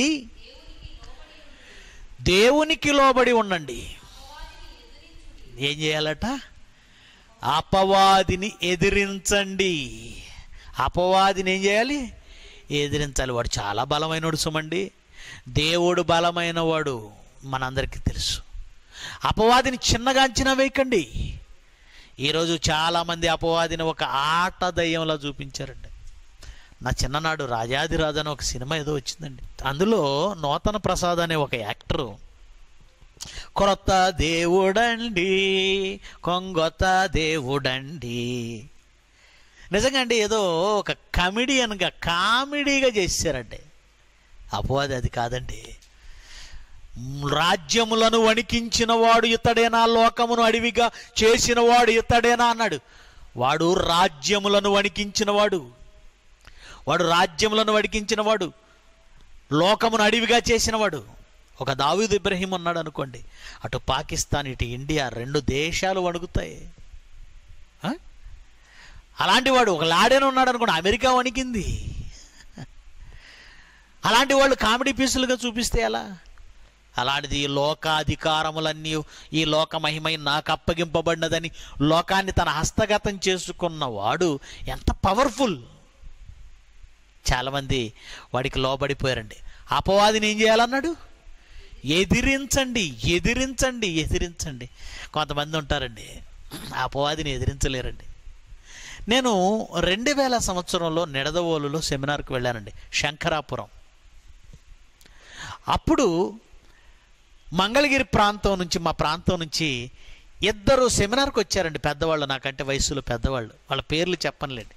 దేవునికి లోబడి ఉండండి ఏం చేయాలట అపవాదిని ఎదిరించండి అపవాదిని ఏం చేయాలి ఎదిరించాలి వాడు చాలా బలమైనడు సుమండి దేవుడు బలమైన వాడు మనందరికీ తెలుసు అపవాదిని చిన్నగా అంచనా వేయకండి ఈరోజు చాలామంది అపవాదిని ఒక ఆట దయ్యంలా చూపించారండి నా చిన్ననాడు రాజాదిరాజు అని ఒక సినిమా ఏదో వచ్చిందండి అందులో నూతన ప్రసాద్ అనే ఒక యాక్టరు కొత్త దేవుడండి కొంగొత్త దేవుడండి నిజంగా అండి ఏదో ఒక కమిడియన్గా కామెడీగా చేశారండి అపవాది అది కాదండి రాజ్యములను వణికించిన వాడు ఇతడేనా లోకమును అడవిగా చేసిన వాడు ఇతడేనా అన్నాడు వాడు రాజ్యములను వణికించిన వాడు వాడు రాజ్యములను వణికించిన వాడు లోకమును అడవిగా చేసినవాడు ఒక దావీద్ ఇబ్రహీం ఉన్నాడు అనుకోండి అటు పాకిస్తాన్ ఇటు ఇండియా రెండు దేశాలు వణుకుతాయి ఆ? అలాంటి వాడు ఒక లాడెన్ ఉన్నాడు అనుకోండి అమెరికా వణికింది అలాంటి వాళ్ళు కామెడీ పీసులుగా చూపిస్తే ఎలా అలాంటిది ఈ లోకాధికారములన్నీ ఈ లోక మహిమై నాకు అప్పగింపబడినదని లోకాన్ని తన హస్తగతం చేసుకున్న వాడు ఎంత పవర్ఫుల్ చాలామంది వాడికి లోబడిపోయారండి అపవాదిని ఏం చేయాలన్నాడు ఎదిరించండి ఎదిరించండి ఎదిరించండి కొంతమంది ఉంటారండి అపవాదిని ఎదిరించలేరండి నేను రెండు వేల సంవత్సరంలో నిడదవోలులో సెమినార్కి వెళ్ళానండి శంకరాపురం అప్పుడు మంగళగిరి ప్రాంతం నుంచి మా ప్రాంతం నుంచి ఇద్దరు సెమినార్కి వచ్చారండి పెద్దవాళ్ళు నాకంటే వయసులో పెద్దవాళ్ళు వాళ్ళ పేర్లు చెప్పనులేండి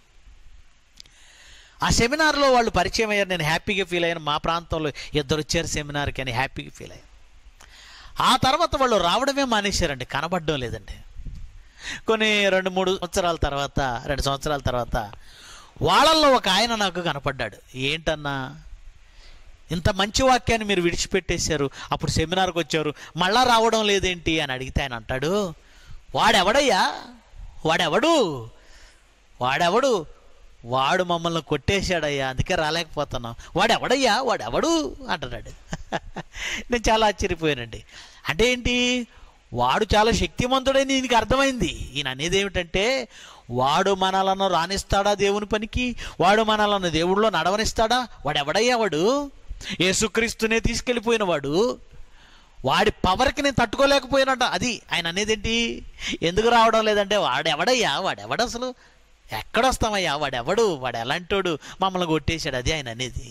ఆ సెమినార్లో వాళ్ళు పరిచయం అయ్యారు నేను హ్యాపీగా ఫీల్ అయ్యాను మా ప్రాంతంలో ఇద్దరు వచ్చారు సెమినార్కి అని హ్యాపీగా ఫీల్ అయ్యాను ఆ తర్వాత వాళ్ళు రావడమే మానేశారండి కనబడడం లేదండి కొన్ని రెండు మూడు సంవత్సరాల తర్వాత రెండు సంవత్సరాల తర్వాత వాళ్ళల్లో ఒక ఆయన నాకు కనపడ్డాడు ఏంటన్నా ఇంత మంచి వాక్యాన్ని మీరు విడిచిపెట్టేశారు అప్పుడు సెమినార్కి వచ్చారు మళ్ళా రావడం లేదేంటి అని అడిగితే ఆయన అంటాడు వాడెవడయ్యా వాడెవడు వాడెవడు వాడు మమ్మల్ని కొట్టేశాడయ్యా అందుకే రాలేకపోతున్నాం వాడు ఎవడయ్యా వాడు ఎవడు అంటున్నాడు నేను చాలా ఆశ్చర్యపోయానండి అంటే ఏంటి వాడు చాలా శక్తిమంతుడని దీనికి అర్థమైంది ఈయన అనేది ఏమిటంటే వాడు మనలను రాణిస్తాడా దేవుని పనికి వాడు మనలను దేవుడిలో నడవనిస్తాడా వాడు ఎవడయ్యా వాడు యేసుక్రీస్తునే తీసుకెళ్ళిపోయిన వాడు వాడి పవర్కి నేను తట్టుకోలేకపోయినట్ట అది ఆయన అనేది ఏంటి ఎందుకు రావడం లేదంటే వాడెవడయ్యా వాడెవడు అసలు ఎక్కడొస్తామయ్యా వాడెవడు వాడు ఎలాంటోడు మమ్మల్ని కొట్టేశాడు అది ఆయన అనేది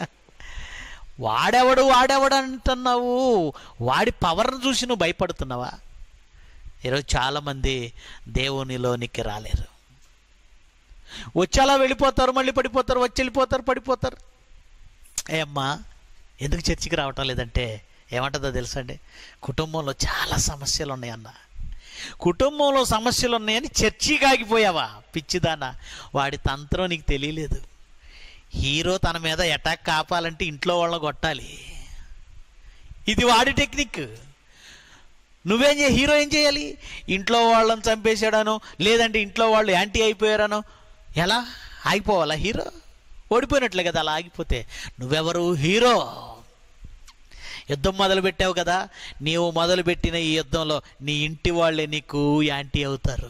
వాడెవడు వాడెవడు అంటున్నావు వాడి పవర్ను చూసి నువ్వు భయపడుతున్నావా ఈరోజు చాలామంది దేవునిలోనికి రాలేరు వచ్చి అలా వెళ్ళిపోతారు మళ్ళీ పడిపోతారు వచ్చి వెళ్ళిపోతారు పడిపోతారు ఏ అమ్మా ఎందుకు చర్చికి రావటం లేదంటే ఏమంటుందో తెలుసా అండి కుటుంబంలో చాలా సమస్యలు ఉన్నాయన్న కుటుంబంలో సమస్యలు ఉన్నాయని చర్చికి ఆగిపోయావా పిచ్చిదానా వాడి తంత్రం నీకు తెలియలేదు హీరో తన మీద అటాక్ కాపాలంటే ఇంట్లో వాళ్ళని కొట్టాలి ఇది వాడి టెక్నిక్ నువ్వేం చేయ హీరో ఏం చేయాలి ఇంట్లో వాళ్ళని చంపేశాడనో లేదంటే ఇంట్లో వాళ్ళు యాంటీ అయిపోయారనో ఎలా ఆగిపోవాలా హీరో ఓడిపోయినట్లే కదా అలా ఆగిపోతే నువ్వెవరు హీరో యుద్ధం మొదలుపెట్టావు కదా నీవు మొదలుపెట్టిన ఈ యుద్ధంలో నీ ఇంటి వాళ్ళే నీకు యాంటీ అవుతారు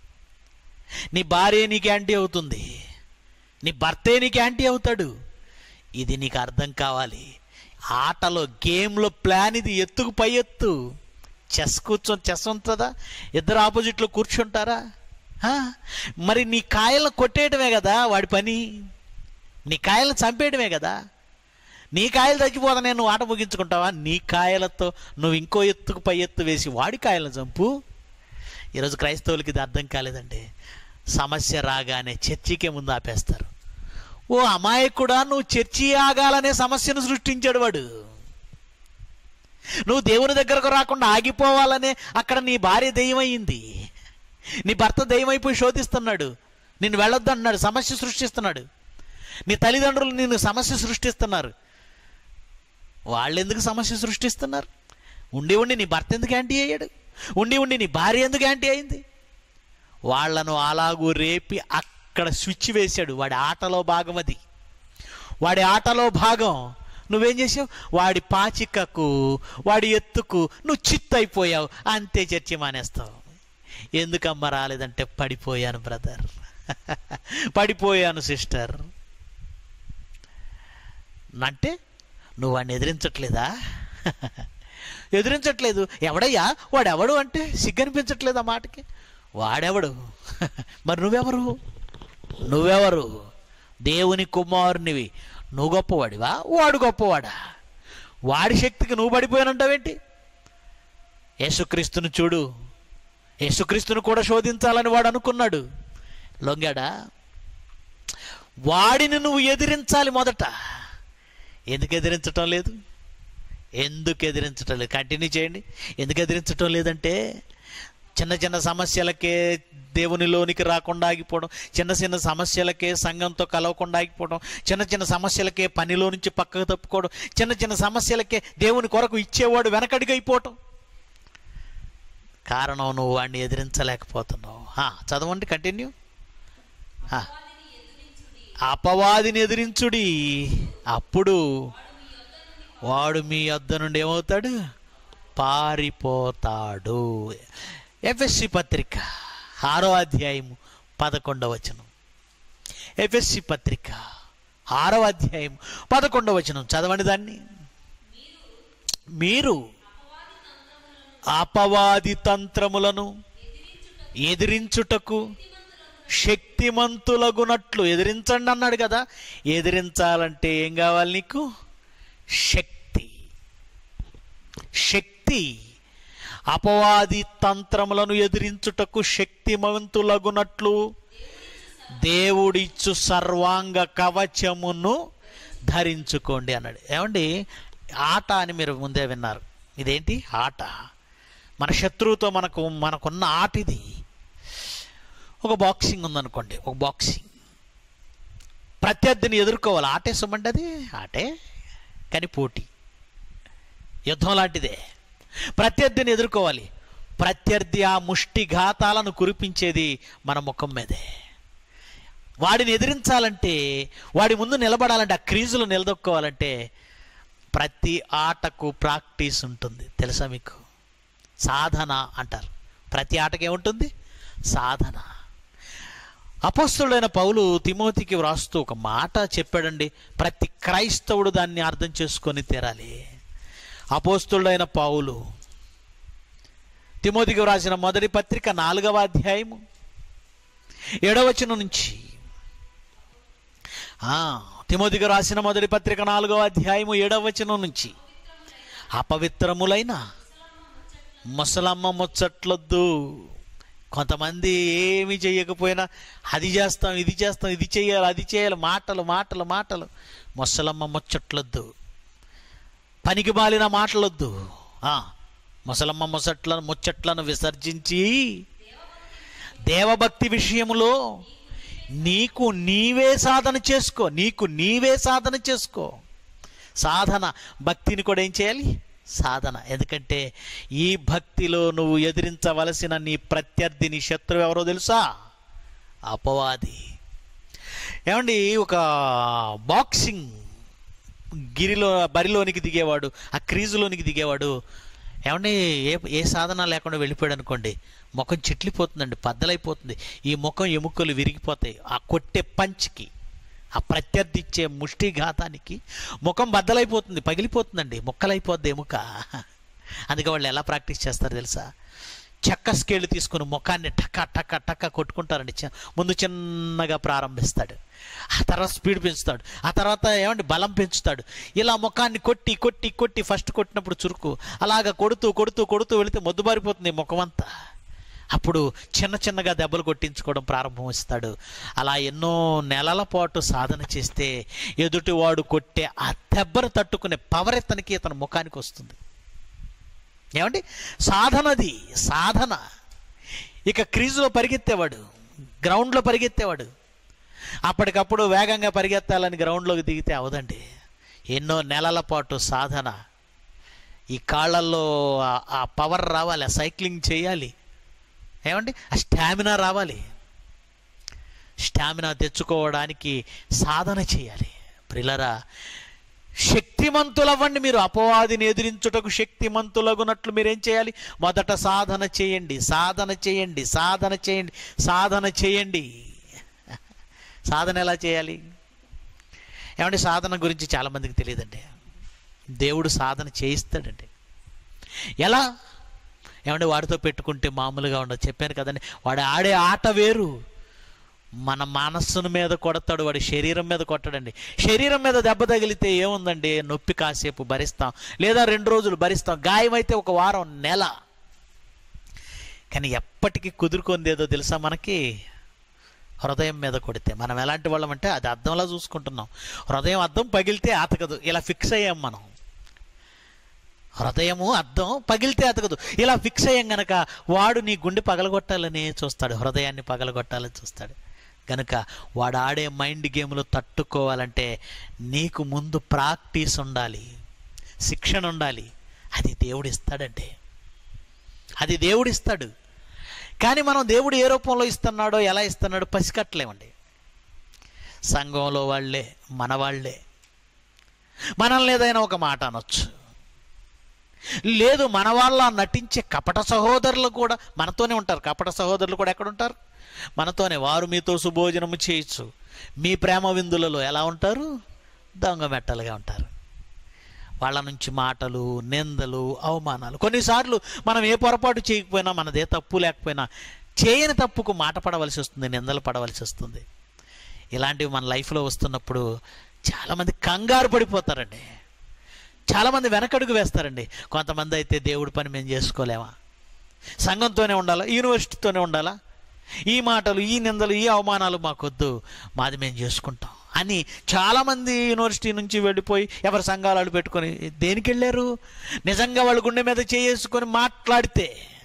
నీ భార్య నీకు యాంటీ అవుతుంది నీ భర్తే నీకు యాంటీ అవుతాడు ఇది నీకు అర్థం కావాలి ఆటలో గేమ్లో ప్లాన్ ఇది ఎత్తుకు పై ఎత్తు చెస్ కూర్చొని చెస్ ఉంటుందా ఇద్దరు ఆపోజిట్లో కూర్చుంటారా ఆ? మరి నీ కాయలను కొట్టేయటమే కదా వాడి పని నీ కాయలను చంపేయడమే కదా నీ కాయలు తగ్గిపోతానే నువ్వు ఆట ముగించుకుంటావా నీ కాయలతో నువ్వు ఇంకో ఎత్తుకు పై ఎత్తు వేసి వాడి కాయలను చంపు ఈరోజు క్రైస్తవులకి ఇది అర్థం కాలేదండి సమస్య రాగానే చర్చికే ముందు ఆపేస్తారు ఓ అమాయకుడా నువ్వు చర్చి ఆగాలనే సమస్యను సృష్టించాడు వాడు నువ్వు దేవుని దగ్గరకు రాకుండా ఆగిపోవాలనే అక్కడ నీ భార్య దెయ్యమయ్యింది నీ భర్త దెయ్యమైపోయి శోధిస్తున్నాడు నిన్ను వెళ్ళొద్దు అన్నాడు సమస్య సృష్టిస్తున్నాడు నీ తల్లిదండ్రులు నిన్ను సమస్య సృష్టిస్తున్నారు వాళ్ళు ఎందుకు సమస్య సృష్టిస్తున్నారు ఉండి ఉండి నీ భర్త ఎందుకు యాంటీ అయ్యాడు ఉండి ఉండి నీ భార్య ఎందుకు యాంటీ అయింది వాళ్ళను అలాగూ రేపి అక్కడ స్విచ్ వేశాడు వాడి ఆటలో భాగం అది వాడి ఆటలో భాగం నువ్వేం చేసావు వాడి పాచికకు వాడి ఎత్తుకు నువ్వు చిత్తు అయిపోయావు అంతే చర్చి మానేస్తావు ఎందుకమ్మ రాలేదంటే పడిపోయాను బ్రదర్ పడిపోయాను సిస్టర్ అంటే నువ్వు వాడిని ఎదిరించట్లేదా ఎదిరించట్లేదు ఎవడయ్యా వాడెవడు అంటే సిగ్గనిపించట్లేదు ఆ మాటకి వాడెవడు మరి నువ్వెవరు నువ్వెవరు దేవుని కుమారునివి నువ్వు గొప్పవాడివా వాడు గొప్పవాడా వాడి శక్తికి నువ్వు పడిపోయానంటావేంటి యేసుక్రీస్తును చూడు యేసుక్రీస్తును కూడా శోధించాలని వాడు అనుకున్నాడు లొంగాడా వాడిని నువ్వు ఎదిరించాలి మొదట ఎందుకు ఎదిరించటం లేదు ఎందుకు ఎదిరించటం లేదు కంటిన్యూ చేయండి ఎందుకు ఎదిరించటం లేదంటే చిన్న చిన్న సమస్యలకే దేవునిలోనికి రాకుండా ఆగిపోవడం చిన్న చిన్న సమస్యలకే సంఘంతో కలవకుండా ఆగిపోవడం చిన్న చిన్న సమస్యలకే పనిలో నుంచి పక్కకు తప్పుకోవడం చిన్న చిన్న సమస్యలకే దేవుని కొరకు ఇచ్చేవాడు వెనకడిగైపోవటం కారణం నువ్వు వాడిని ఎదిరించలేకపోతున్నావు ఆ, చదవండి కంటిన్యూ ఆ. అపవాదిని ఎదిరించుడి అప్పుడు వాడు మీ వద్ద నుండి ఏమవుతాడు పారిపోతాడు ఎఫ్ఎస్సి పత్రిక ఆరో అధ్యాయము పదకొండవ వచనం ఎఫ్ఎస్సి పత్రిక ఆరో అధ్యాయం పదకొండవ వచనం చదవండి దాన్ని మీరు అపవాది తంత్రములను ఎదిరించుటకు శక్తిమంతులగునట్లు ఎదిరించండి అన్నాడు కదా ఎదిరించాలంటే ఏం కావాలి నీకు శక్తి శక్తి అపవాది తంత్రములను ఎదిరించుటకు శక్తిమంతులగునట్లు దేవుడిచ్చు సర్వాంగ కవచమును ధరించుకోండి అన్నాడు ఏమండి ఆట అని మీరు ముందే విన్నారు ఇదేంటి ఆట మన శత్రువుతో మనకు మనకున్న ఆట ఇది ఒక బాక్సింగ్ ఉందనుకోండి ఒక బాక్సింగ్ ప్రత్యర్థిని ఎదుర్కోవాలి ఆటే సుమండి అది ఆటే కానీ పోటీ యుద్ధం లాంటిదే ప్రత్యర్థిని ఎదుర్కోవాలి ప్రత్యర్థి ఆ ముష్టి ఘాతాలను కురిపించేది మన ముఖం మీదే వాడిని ఎదిరించాలంటే వాడి ముందు నిలబడాలంటే ఆ క్రీజులు నిలదొక్కోవాలంటే ప్రతి ఆటకు ప్రాక్టీస్ ఉంటుంది తెలుసా మీకు సాధన అంటారు ప్రతి ఆటకి ఏముంటుంది సాధన అపస్తుడైన పౌలు తిమోతికి వ్రాస్తూ ఒక మాట చెప్పాడండి ప్రతి క్రైస్తవుడు దాన్ని అర్థం చేసుకొని తీరాలి అపోస్తుడైన పౌలు తిమోతికి వ్రాసిన మొదటి పత్రిక నాలుగవ అధ్యాయము ఏడవచనం నుంచి ఆ, తిమోతికి రాసిన మొదటి పత్రిక నాలుగవ అధ్యాయము ఏడవ వచనం నుంచి అపవిత్రములైన ముసలమ్మ ముచ్చట్లొద్దు కొంతమంది ఏమి చేయకపోయినా అది చేస్తాం ఇది చేస్తాం ఇది చేయాలి అది చేయాలి మాటలు మాటలు మాటలు ముసలమ్మ ముచ్చట్లొద్దు పనికి మాలిన మాటలొద్దు ఆ, ముసలమ్మ ముసట్లను ముచ్చట్లను విసర్జించి దేవభక్తి విషయములో నీకు నీవే సాధన చేసుకో నీకు నీవే సాధన చేసుకో సాధన భక్తిని కూడా ఏం చేయాలి సాధన ఎందుకంటే ఈ భక్తిలో నువ్వు ఎదిరించవలసిన నీ ప్రత్యర్థి నీ శత్రువు ఎవరో తెలుసా అపవాది ఏమండి ఒక బాక్సింగ్ గిరిలో బరిలోనికి దిగేవాడు ఆ క్రీజులోనికి దిగేవాడు ఏమండి ఏ ఏ సాధన లేకుండా వెళ్ళిపోయాడు అనుకోండి ముఖం చిట్లిపోతుందండి బద్దలైపోతుంది ఈ ముఖం ఎముకలు విరిగిపోతాయి ఆ కొట్టే పంచ్కి ఆ ప్రత్యర్థి ఇచ్చే ముష్టిఘాతానికి ముఖం బద్దలైపోతుంది పగిలిపోతుందండి ముక్కలైపోద్ది ఎముక అందుకే వాళ్ళు ఎలా ప్రాక్టీస్ చేస్తారు తెలుసా చెక్క స్కేల్ తీసుకుని ముఖాన్ని టక్క టక్క టక్క కొట్టుకుంటారండి చి- ముందు చిన్నగా ప్రారంభిస్తాడు ఆ తర్వాత స్పీడ్ పెంచుతాడు ఆ తర్వాత ఏమండి బలం పెంచుతాడు ఇలా ముఖాన్ని కొట్టి కొట్టి కొట్టి ఫస్ట్ కొట్టినప్పుడు చురుకు అలాగ కొడుతూ కొడుతూ కొడుతూ వెళితే మొద్దుబారిపోతుంది ముఖం అంతా అప్పుడు చిన్న చిన్నగా దెబ్బలు కొట్టించుకోవడం ప్రారంభమిస్తాడు అలా ఎన్నో నెలల పాటు సాధన చేస్తే ఎదుటివాడు కొట్టే ఆ దెబ్బను తట్టుకునే పవర్ ఇతనికి ఇతని ముఖానికి వస్తుంది ఏమండి సాధనది సాధన ఇక క్రీజులో పరిగెత్తేవాడు గ్రౌండ్లో పరిగెత్తేవాడు అప్పటికప్పుడు వేగంగా పరిగెత్తాలని గ్రౌండ్లోకి దిగితే అవదండి ఎన్నో నెలల పాటు సాధన ఈ కాళ్ళల్లో ఆ- ఆ పవర్ రావాలి ఆ సైక్లింగ్ చేయాలి ఏమండి ఆ స్టామినా రావాలి స్టామినా తెచ్చుకోవడానికి సాధన చేయాలి ప్రిలరా శక్తిమంతులవ్వండి మీరు అపవాదిని ఎదిరించుటకు శక్తిమంతులగునట్లు మీరేం చేయాలి మొదట సాధన చేయండి సాధన చేయండి సాధన చేయండి సాధన చేయండి సాధన ఎలా చేయాలి ఏమంటే సాధన గురించి చాలామందికి తెలియదండి దేవుడు సాధన చేయిస్తాడండి ఎలా ఏమంటే వాడితో పెట్టుకుంటే మామూలుగా ఉండదు చెప్పాను కదండి వాడు ఆడే ఆట వేరు మన మనస్సును మీద కొడతాడు వాడి శరీరం మీద కొట్టడండి శరీరం మీద దెబ్బ తగిలితే ఏముందండి నొప్పి కాసేపు భరిస్తాం లేదా రెండు రోజులు భరిస్తాం గాయమైతే ఒక వారం నెల కానీ ఎప్పటికీ కుదురుకుంది ఏదో తెలుసా మనకి హృదయం మీద కొడితే మనం ఎలాంటి వాళ్ళం అంటే అది అద్దంలా చూసుకుంటున్నాం హృదయం అద్దం పగిలితే అతకదు ఇలా ఫిక్స్ అయ్యాం మనం హృదయము అద్దం పగిలితే అతకదు ఇలా ఫిక్స్ అయ్యాం గనక వాడు నీ గుండె పగలగొట్టాలని చూస్తాడు హృదయాన్ని పగలగొట్టాలని చూస్తాడు గనుక వాడు ఆడే మైండ్ గేమ్లో తట్టుకోవాలంటే నీకు ముందు ప్రాక్టీస్ ఉండాలి శిక్షణ ఉండాలి అది దేవుడు ఇస్తాడంటే అది దేవుడు ఇస్తాడు కానీ మనం దేవుడు ఏ రూపంలో ఇస్తున్నాడో ఎలా ఇస్తున్నాడో పసికట్టలేమండి సంఘంలో వాళ్ళే మన వాళ్ళే మనల్ని ఏదైనా ఒక మాట అనొచ్చు లేదు మన వాళ్ళ నటించే కపట సహోదరులు కూడా మనతోనే ఉంటారు కపట సహోదరులు కూడా ఎక్కడ ఉంటారు మనతోనే వారు మీతో సుభోజనము చేయొచ్చు మీ ప్రేమ విందులలో ఎలా ఉంటారు దొంగ మెట్టలుగా ఉంటారు వాళ్ళ నుంచి మాటలు నిందలు అవమానాలు కొన్నిసార్లు మనం ఏ పొరపాటు చేయకపోయినా మనదే తప్పు లేకపోయినా చేయని తప్పుకు మాట పడవలసి వస్తుంది నిందలు పడవలసి వస్తుంది ఇలాంటివి మన లైఫ్లో వస్తున్నప్పుడు చాలామంది కంగారు పడిపోతారండి చాలామంది వెనకడుగు వేస్తారండి కొంతమంది అయితే దేవుడి పని మేము చేసుకోలేమా సంఘంతోనే ఉండాలా యూనివర్సిటీతోనే ఉండాలా ఈ మాటలు ఈ నిందలు ఈ అవమానాలు మాకొద్దు మాది మేము చేసుకుంటాం అని చాలామంది యూనివర్సిటీ నుంచి వెళ్ళిపోయి ఎవరి సంఘాలు వాళ్ళు పెట్టుకొని దేనికి వెళ్ళారు నిజంగా వాళ్ళ గుండె మీద చేసుకొని మాట్లాడితే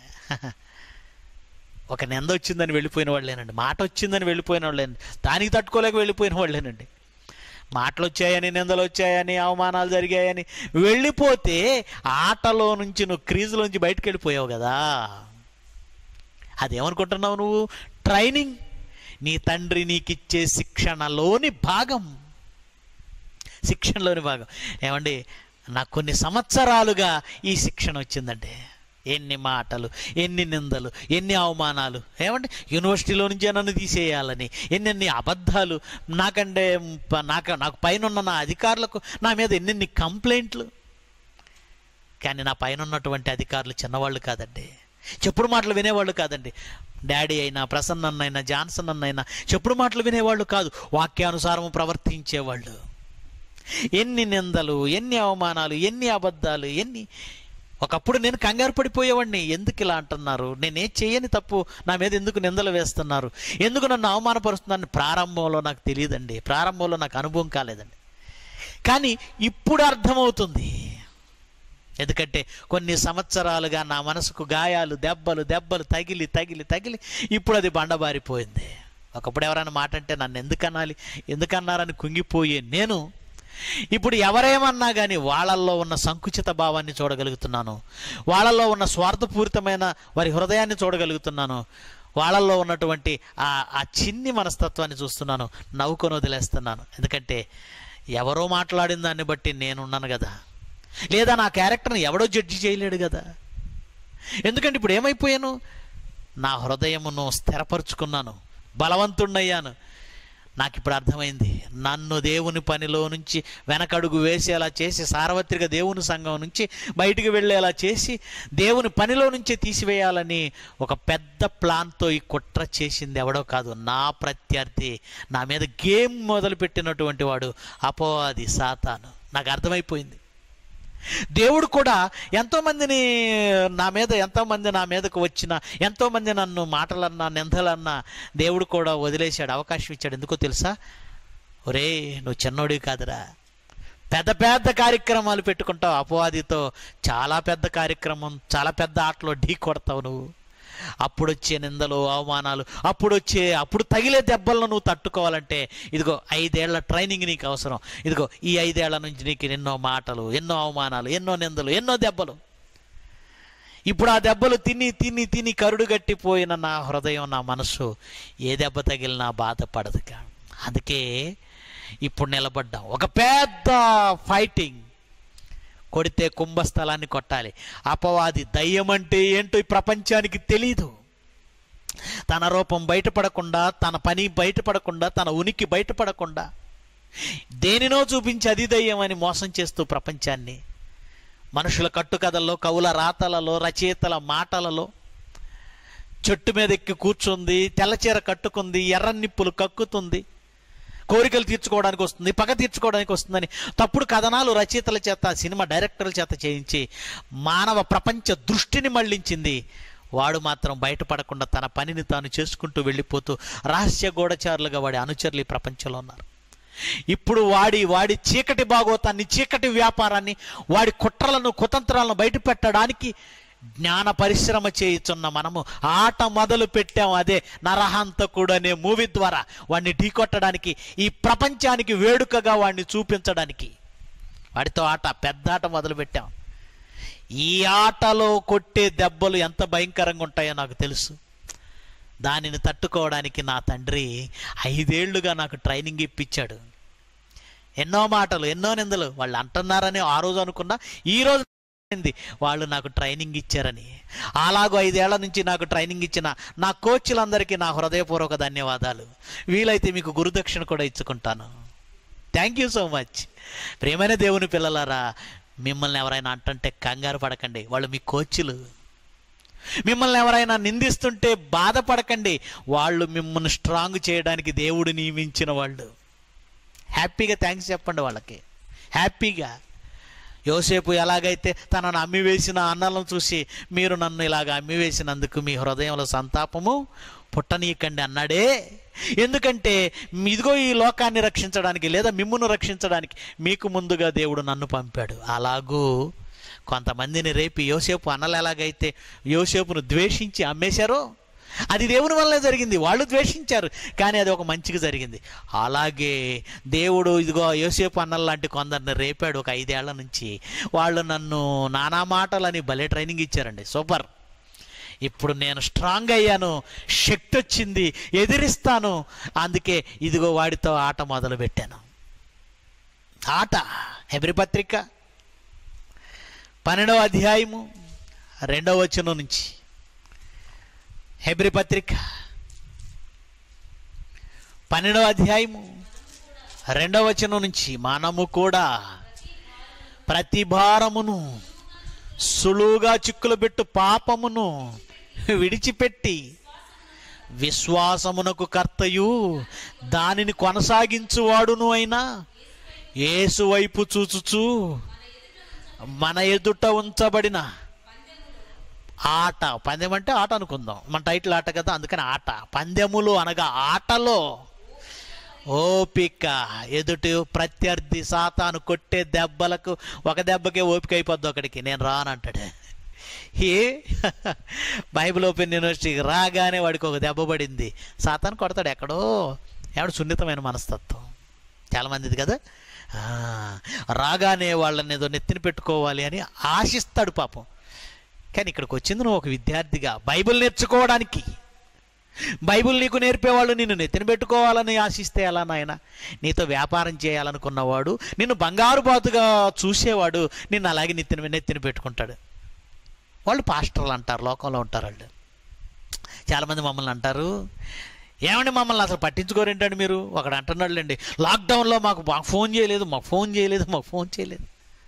ఒక నింద వచ్చిందని వెళ్ళిపోయిన వాళ్ళేనండి మాట వచ్చిందని వెళ్ళిపోయిన వాళ్ళేనండి దానికి తట్టుకోలేక వెళ్ళిపోయిన వాళ్ళేనండి మాటలు వచ్చాయని నిందలు వచ్చాయని అవమానాలు జరిగాయని వెళ్ళిపోతే ఆటలో నుంచి నువ్వు క్రీజులో నుంచి బయటకు వెళ్ళిపోయావు కదా అదేమనుకుంటున్నావు నువ్వు ట్రైనింగ్ నీ తండ్రి నీకిచ్చే శిక్షణలోని భాగం శిక్షణలోని భాగం ఏమండి నాకు కొన్ని సంవత్సరాలుగా ఈ శిక్షణ వచ్చిందంటే ఎన్ని మాటలు ఎన్ని నిందలు ఎన్ని అవమానాలు ఏమండి యూనివర్సిటీలో నుంచే నన్ను తీసేయాలని ఎన్నెన్ని అబద్ధాలు నాకంటే ప- నాకు నాకు పైన ఉన్న నా అధికారులకు నా మీద ఎన్నెన్ని కంప్లైంట్లు కానీ నా పైన ఉన్నటువంటి అధికారులు చిన్నవాళ్ళు కాదండి చెప్పుడు మాటలు వినేవాళ్ళు కాదండి డాడీ అయినా ప్రసన్న అన్నైనా జాన్సన్ అన్నైనా చెప్పుడు మాటలు వినేవాళ్ళు కాదు వాక్యానుసారం ప్రవర్తించేవాళ్ళు ఎన్ని నిందలు ఎన్ని అవమానాలు ఎన్ని అబద్ధాలు ఎన్ని ఒకప్పుడు నేను కంగారు పడిపోయేవాడిని ఎందుకు ఇలా అంటున్నారు నేనే చేయని తప్పు నా మీద ఎందుకు నిందలు వేస్తున్నారు ఎందుకు నన్ను అవమానపరుస్తున్నారని ప్రారంభంలో నాకు తెలియదండి ప్రారంభంలో నాకు అనుభవం కాలేదండి కానీ ఇప్పుడు అర్థమవుతుంది ఎందుకంటే కొన్ని సంవత్సరాలుగా నా మనసుకు గాయాలు దెబ్బలు దెబ్బలు తగిలి తగిలి తగిలి ఇప్పుడు అది బండబారిపోయింది ఒకప్పుడు ఎవరైనా మాట అంటే నన్ను ఎందుకు అనాలి ఎందుకన్నారని కుంగిపోయే నేను ఇప్పుడు ఎవరేమన్నా కానీ వాళ్ళల్లో ఉన్న సంకుచిత భావాన్ని చూడగలుగుతున్నాను వాళ్ళల్లో ఉన్న స్వార్థపూరితమైన వారి హృదయాన్ని చూడగలుగుతున్నాను వాళ్ళల్లో ఉన్నటువంటి ఆ ఆ చిన్ని మనస్తత్వాన్ని చూస్తున్నాను నవ్వుకొని వదిలేస్తున్నాను ఎందుకంటే ఎవరో మాట్లాడిన దాన్ని బట్టి నేనున్నాను కదా లేదా నా క్యారెక్టర్ని ఎవడో జడ్జి చేయలేడు కదా ఎందుకంటే ఇప్పుడు ఏమైపోయాను నా హృదయమును స్థిరపరుచుకున్నాను బలవంతుణ్ణయ్యాను నాకు ఇప్పుడు అర్థమైంది నన్ను దేవుని పనిలో నుంచి వెనకడుగు వేసేలా చేసి సార్వత్రిక దేవుని సంఘం నుంచి బయటికి వెళ్ళేలా చేసి దేవుని పనిలో నుంచే తీసివేయాలని ఒక పెద్ద ప్లాన్తో ఈ కుట్ర చేసింది ఎవడో కాదు నా ప్రత్యర్థి నా మీద గేమ్ మొదలుపెట్టినటువంటి వాడు అపోవాది సాతాను నాకు అర్థమైపోయింది దేవుడు కూడా ఎంతోమందిని నా మీద ఎంతోమంది నా మీదకు వచ్చిన ఎంతోమంది నన్ను మాటలన్నా నిందలన్నా దేవుడు కూడా వదిలేశాడు అవకాశం ఇచ్చాడు ఎందుకో తెలుసా ఒరే నువ్వు చిన్నోడివి కాదురా పెద్ద పెద్ద కార్యక్రమాలు పెట్టుకుంటావు అపవాదితో చాలా పెద్ద కార్యక్రమం చాలా పెద్ద ఆటలో ఢీ కొడతావు నువ్వు అప్పుడు వచ్చే నిందలు అవమానాలు అప్పుడు వచ్చే అప్పుడు తగిలే దెబ్బలను నువ్వు తట్టుకోవాలంటే ఇదిగో ఐదేళ్ల ట్రైనింగ్ నీకు అవసరం ఇదిగో ఈ ఐదేళ్ల నుంచి నీకు ఎన్నో మాటలు ఎన్నో అవమానాలు ఎన్నో నిందలు ఎన్నో దెబ్బలు ఇప్పుడు ఆ దెబ్బలు తిని తిని తిని కరుడు గట్టిపోయిన నా హృదయం నా మనసు ఏ దెబ్బ తగిలినా బాధపడదుగా అందుకే ఇప్పుడు నిలబడ్డాం ఒక పెద్ద ఫైటింగ్ కొడితే కుంభస్థలాన్ని కొట్టాలి అపవాది దయ్యం అంటే ఏంటో ఈ ప్రపంచానికి తెలీదు తన రూపం బయటపడకుండా తన పని బయటపడకుండా తన ఉనికి బయటపడకుండా దేనినో చూపించి అది దయ్యం అని మోసం చేస్తూ ప్రపంచాన్ని మనుషుల కట్టుకథల్లో కవుల రాతలలో రచయితల మాటలలో చెట్టు మీద ఎక్కి కూర్చుంది తెల్లచీర కట్టుకుంది ఎర్ర నిప్పులు కక్కుతుంది కోరికలు తీర్చుకోవడానికి వస్తుంది పగ తీర్చుకోవడానికి వస్తుందని తప్పుడు కథనాలు రచయితల చేత సినిమా డైరెక్టర్ల చేత చేయించి మానవ ప్రపంచ దృష్టిని మళ్లించింది వాడు మాత్రం బయటపడకుండా తన పనిని తాను చేసుకుంటూ వెళ్ళిపోతూ రహస్య గూఢచారులుగా వాడి అనుచరులు ఈ ప్రపంచంలో ఉన్నారు ఇప్పుడు వాడి వాడి చీకటి భాగోతాన్ని చీకటి వ్యాపారాన్ని వాడి కుట్రలను కుతంత్రాలను బయట పెట్టడానికి జ్ఞాన పరిశ్రమ చేయుచున్న మనము ఆట మొదలు పెట్టాం అదే నరహంతకుడు అనే మూవీ ద్వారా వాడిని ఢీకొట్టడానికి ఈ ప్రపంచానికి వేడుకగా వాడిని చూపించడానికి వాడితో ఆట పెద్ద ఆట మొదలు పెట్టాం ఈ ఆటలో కొట్టే దెబ్బలు ఎంత భయంకరంగా ఉంటాయో నాకు తెలుసు దానిని తట్టుకోవడానికి నా తండ్రి ఐదేళ్లుగా నాకు ట్రైనింగ్ ఇప్పించాడు ఎన్నో మాటలు ఎన్నో నిందలు వాళ్ళు అంటున్నారని ఆ రోజు అనుకున్నా ఈ రోజు అయింది. వాళ్ళు నాకు ట్రైనింగ్ ఇచ్చారని అలాగూ ఐదేళ్ల నుంచి నాకు ట్రైనింగ్ ఇచ్చిన నా కోచ్లందరికీ నా హృదయపూర్వక ధన్యవాదాలు వీలైతే మీకు గురుదక్షిణ కూడా ఇచ్చుకుంటాను థ్యాంక్ యూ సో మచ్ ప్రేమైన దేవుని పిల్లలారా మిమ్మల్ని ఎవరైనా అంటుంటే కంగారు పడకండి వాళ్ళు మీ కోచ్లు మిమ్మల్ని ఎవరైనా నిందిస్తుంటే బాధపడకండి వాళ్ళు మిమ్మల్ని స్ట్రాంగ్ చేయడానికి దేవుడు నియమించిన వాళ్ళు హ్యాపీగా థ్యాంక్స్ చెప్పండి వాళ్ళకి హ్యాపీగా యోసేపు ఎలాగైతే తనను అమ్మివేసిన అన్నలను చూసి మీరు నన్ను ఇలాగ అమ్మివేసినందుకు మీ హృదయంలో సంతాపము పుట్టనీయకండి అన్నాడే ఎందుకంటే ఇదిగో ఈ లోకాన్ని రక్షించడానికి లేదా మిమ్మును రక్షించడానికి మీకు ముందుగా దేవుడు నన్ను పంపాడు అలాగూ కొంతమందిని రేపి యోసేపు అన్నలు ఎలాగైతే యోసేపును ద్వేషించి అమ్మేశారో అది దేవుని వల్లే జరిగింది వాళ్ళు ద్వేషించారు కానీ అది ఒక మంచిగా జరిగింది అలాగే దేవుడు ఇదిగో యోసేపు అన్నల లాంటి కొందరిని రేపాడు ఒక ఐదేళ్ల నుంచి వాళ్ళు నన్ను నానా మాటలని భలే ట్రైనింగ్ ఇచ్చారండి సూపర్ ఇప్పుడు నేను స్ట్రాంగ్ అయ్యాను శక్తి వచ్చింది ఎదిరిస్తాను అందుకే ఇదిగో వాడితో ఆట మొదలు పెట్టాను ఆట హెబ్రి పత్రిక పన్నెండవ అధ్యాయము రెండవ వచనం నుంచి హెబ్రి పత్రిక పన్నెండవ అధ్యాయము రెండవ వచనం నుంచి మనము కూడా ప్రతి భారమును సులువుగా చిక్కులు పెట్టు పాపమును విడిచిపెట్టి విశ్వాసమునకు కర్తయు దానిని కొనసాగించువాడును అయినా యేసు వైపు చూచుచూ మన ఎదుట ఉంచబడిన ఆట పందెం అంటే ఆట అనుకుందాం మన టైటిల్ ఆట కదా అందుకని ఆట పందెములు అనగా ఆటలో ఓపిక ఎదుటి ప్రత్యర్థి సాతాను కొట్టే దెబ్బలకు ఒక దెబ్బకే ఓపిక అయిపోద్ది ఒకడికి నేను రానంటాడు ఏ బైబిల్ ఓపెన్ యూనివర్సిటీకి రాగానే వాడికి ఒక దెబ్బ పడింది సాతాను కొడతాడు ఎక్కడో ఎవడు సున్నితమైన మనస్తత్వం చాలామందిది కదా ఆ, రాగానే వాళ్ళని ఏదో నెత్తిన పెట్టుకోవాలి అని ఆశిస్తాడు పాపం కానీ ఇక్కడికి వచ్చింది నువ్వు ఒక విద్యార్థిగా బైబిల్ నేర్చుకోవడానికి బైబిల్ నీకు నేర్పేవాళ్ళు నిన్ను నెత్తిన పెట్టుకోవాలని ఆశిస్తే ఎలా నాయన నీతో వ్యాపారం చేయాలనుకున్నవాడు నిన్ను బంగారు బాతుగా చూసేవాడు నిన్ను అలాగే నెత్తిన నెత్తిన పెట్టుకుంటాడు వాళ్ళు పాస్టర్లు అంటారు లోకంలో ఉంటారు వాళ్ళు చాలామంది మమ్మల్ని అంటారు ఏమండి మమ్మల్ని అసలు పట్టించుకోరేంటండి మీరు ఒకడు అంటున్నాడులేండి లాక్డౌన్లో మాకు మాకు ఫోన్ చేయలేదు మాకు ఫోన్ చేయలేదు మాకు ఫోన్ చేయలేదు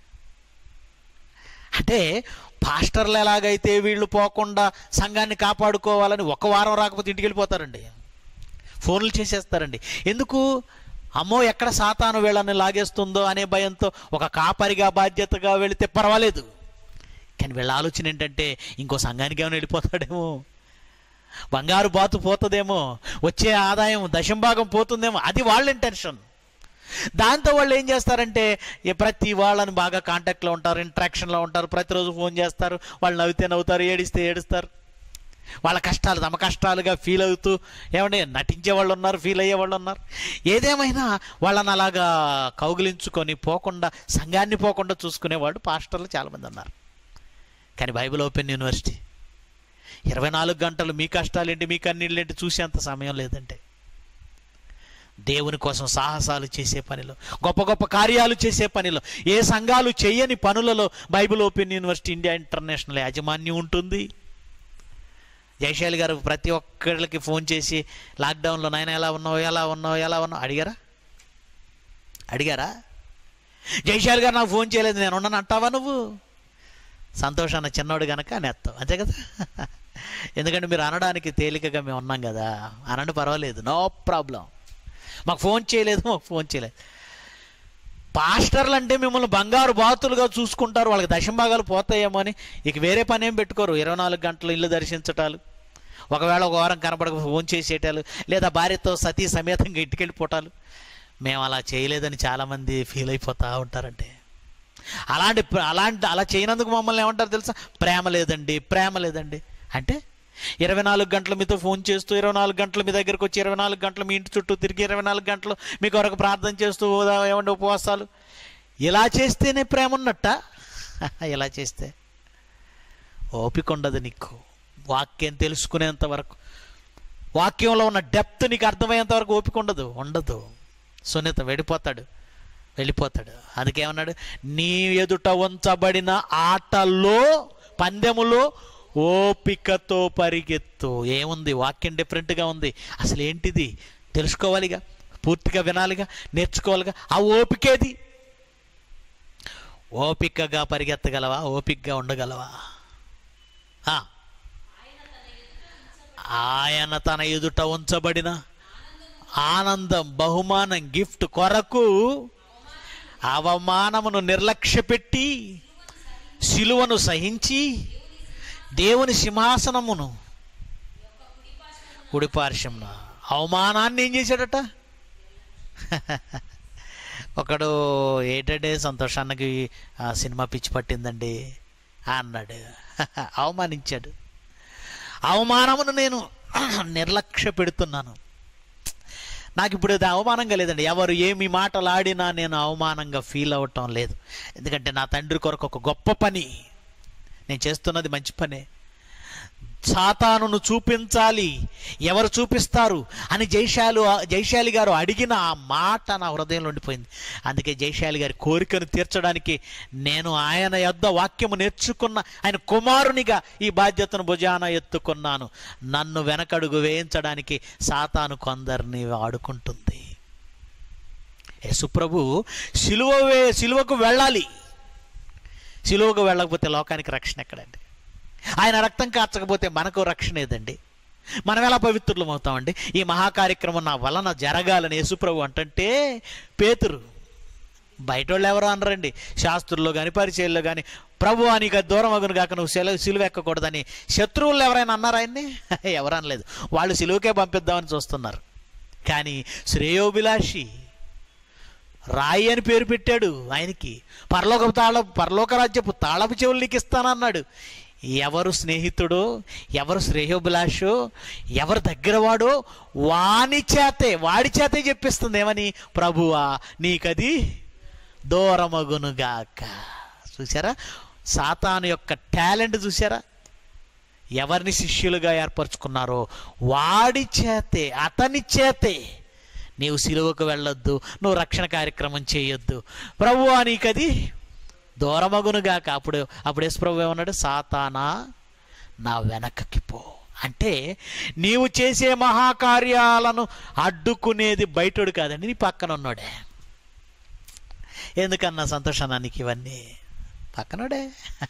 అంటే పాస్టర్లు ఎలాగైతే వీళ్ళు పోకుండా సంఘాన్ని కాపాడుకోవాలని ఒక వారం రాకపోతే ఇంటికి వెళ్ళిపోతారండి ఫోన్లు చేసేస్తారండి ఎందుకు అమ్మో ఎక్కడ సాతాను వీళ్ళని లాగేస్తుందో అనే భయంతో ఒక కాపరిగా బాధ్యతగా వెళితే పర్వాలేదు కానీ వీళ్ళ ఆలోచన ఏంటంటే ఇంకో సంఘానికి ఏమైనా వెళ్ళిపోతాడేమో బంగారు బాతు పోతుందేమో వచ్చే ఆదాయం దశంభాగం పోతుందేమో అది వాళ్ళ ఇంటెన్షన్ దాంతో వాళ్ళు ఏం చేస్తారంటే ఏ ప్రతి వాళ్ళని బాగా కాంటాక్ట్లో ఉంటారు ఇంట్రాక్షన్లో ఉంటారు ప్రతిరోజు ఫోన్ చేస్తారు వాళ్ళు నవ్వితే నవ్వుతారు ఏడిస్తే ఏడుస్తారు వాళ్ళ కష్టాలు తమ కష్టాలుగా ఫీల్ అవుతూ ఏమంటే నటించే వాళ్ళు ఉన్నారు ఫీల్ అయ్యే వాళ్ళు ఉన్నారు ఏదేమైనా వాళ్ళని అలాగా కౌగిలించుకొని పోకుండా సంఘాన్ని పోకుండా చూసుకునేవాడు పాస్టర్లు చాలామంది ఉన్నారు కానీ బైబిల్ ఓపెన్ యూనివర్సిటీ ఇరవై నాలుగు గంటలు మీ కష్టాలేంటి మీ కన్నీళ్ళేంటి చూసేంత సమయం లేదంటే దేవుని కోసం సాహసాలు చేసే పనిలో గొప్ప గొప్ప కార్యాలు చేసే పనిలో ఏ సంఘాలు చేయని పనులలో Bible open university India international యాజమాన్యం ఉంటుంది జయశాలి గారు ప్రతి ఒక్కరికి ఫోన్ చేసి లాక్డౌన్లో నాయన ఎలా ఉన్నావు ఎలా ఉన్నావు ఎలా ఉన్నావు అడిగారా అడిగారా జయశాలి గారు నాకు ఫోన్ చేయలేదు నేను ఉన్నాను అంటావా నువ్వు సంతోషాన్ని చిన్నోడు కనుక నెత్తావు అంతే కదా ఎందుకంటే మీరు అనడానికి తేలికగా మేము ఉన్నాం కదా అనండి పర్వాలేదు నో ప్రాబ్లం మాకు ఫోన్ చేయలేదు మాకు ఫోన్ చేయలేదు పాస్టర్లు అంటే మిమ్మల్ని బంగారు బాతులుగా చూసుకుంటారు వాళ్ళకి దశంభాగాలు పోతాయేమో అని ఇక వేరే పని ఏం పెట్టుకోరు ఇరవై నాలుగు గంటలు ఇల్లు దర్శించటాలు ఒకవేళ ఒక వారం కనపడక ఫోన్ చేసేటాలు లేదా భార్యతో సతీ సమేతంగా ఇంటికి వెళ్ళిపోవటాలు మేము అలా చేయలేదని చాలామంది ఫీల్ అయిపోతూ ఉంటారంటే అలాంటి అలాంటి అలా చేయనందుకు మమ్మల్ని ఏమంటారు తెలుసా ప్రేమ లేదండి ప్రేమ లేదండి అంటే ఇరవై నాలుగు గంటలు మీతో ఫోన్ చేస్తూ ఇరవై నాలుగు గంటలు మీ దగ్గరకు వచ్చి ఇరవై నాలుగు గంటలు మీ ఇంటి చుట్టూ తిరిగి ఇరవై నాలుగు గంటలు మీ కొరకు ప్రార్థన చేస్తూ "ఓ, ఏమండి ఉపవాసాలు ఇలా చేస్తేనే ప్రేమ ఉన్నట్ట ఇలా చేస్తే ఓపిక ఉండదు నీకు వాక్యం తెలుసుకునేంత వరకు వాక్యంలో ఉన్న డెప్త్ నీకు అర్థమయ్యేంత వరకు ఓపిక ఉండదు ఉండదు సునీత వెళ్ళిపోతాడు వెళ్ళిపోతాడు అందుకేమన్నాడు నీ ఎదుట ఉంచబడిన ఆటలో పందెములో ఓపికతో పరిగెత్తు ఏముంది వాక్యం డిఫరెంట్గా ఉంది అసలు ఏంటిది తెలుసుకోవాలిగా పూర్తిగా వినాలిగా నేర్చుకోవాలిగా ఆ ఓపికేది ఓపికగా పరిగెత్తగలవా ఓపికగా ఉండగలవా ఆ. ఆయన తన ఎదుట ఉంచబడిన ఆనందం బహుమానం గిఫ్ట్ కొరకు అవమానమును నిర్లక్ష్యపెట్టి శిలువను సహించి దేవుని సింహాసనమును కుడిపార్శ్వంన అవమానాన్ని ఏం చేశాడట ఒకడు ఏంటంటే సంతోషానికి ఆ సినిమా పిచ్చి పట్టిందండి అన్నాడు అవమానించాడు అవమానమును నేను నిర్లక్ష్య పెడుతున్నాను నాకు ఇప్పుడు అది అవమానంగా లేదండి ఎవరు ఏమి మాటలాడినా నేను అవమానంగా ఫీల్ అవ్వటం లేదు ఎందుకంటే నా తండ్రి కొరకు ఒక గొప్ప పని నేను చేస్తున్నది మంచి పనే సాతానును చూపించాలి ఎవరు చూపిస్తారు అని జైశాలు జైశాలి గారు అడిగిన ఆ మాట నా హృదయంలో ఉండిపోయింది అందుకే జైశాలి గారి కోరికను తీర్చడానికి నేను ఆయన యొద్ద వాక్యము నేర్చుకున్న ఆయన కుమారునిగా ఈ బాధ్యతను భుజాన ఎత్తుకున్నాను నన్ను వెనకడుగు వేయించడానికి సాతాను కొందరిని వాడుకుంటుంది యేసుప్రభు సిలువ వే సిలువకు వెళ్ళాలి సిలువకు వెళ్ళకపోతే లోకానికి రక్షణ ఎక్కడండి ఆయన రక్తం కార్చకపోతే మనకు రక్షణ ఏదండి మనం ఎలా పవిత్రులం అవుతామండి ఈ మహాకార్యక్రమం నా వలన జరగాలని యేసుప్రభు అంటుంటే పేతురు బయట వాళ్ళు ఎవరో అనరండి శాస్త్రుల్లో కానీ పరిచయంలో కానీ ప్రభు నీకు దూరం అగును కాక నువ్వు సెలవు సిలువ ఎక్కకూడదని శత్రువులు ఎవరైనా అన్నారా ఆయన్ని ఎవరు అనలేదు వాళ్ళు సిలువకే పంపిద్దామని చూస్తున్నారు కానీ శ్రేయోభిలాషి రాయి అని పేరు పెట్టాడు ఆయనకి పరలోక తాళ పరలోక రాజ్యపు తాళపు చెవులు నీకు ఇస్తానన్నాడు ఎవరు స్నేహితుడో ఎవరు శ్రేయోభిలాషో ఎవరు దగ్గరవాడో వాని చేతే వాడి చేతే చెప్పిస్తుంది ఏమని ప్రభువా నీకది దూరమగునుగాక చూసారా సాతాను యొక్క టాలెంట్ చూసారా ఎవరిని శిష్యులుగా ఏర్పరచుకున్నారో వాడి చేతే అతని చేతే నీవు సిలువకు వెళ్ళొద్దు నువ్వు రక్షణ కార్యక్రమం చేయొద్దు ప్రభువా నీకది దూరమగునుగాక అప్పుడు అప్పుడు యేసు ప్రభు ఏమన్నాడు సాతానా నా వెనకకి పో అంటే నీవు చేసే మహాకార్యాలను అడ్డుకునేది బయటోడు కాదండి నీ పక్కన ఉన్నాడే ఎందుకన్నా సంతోషాన్ని నీకు ఇవన్నీ పక్కనోడే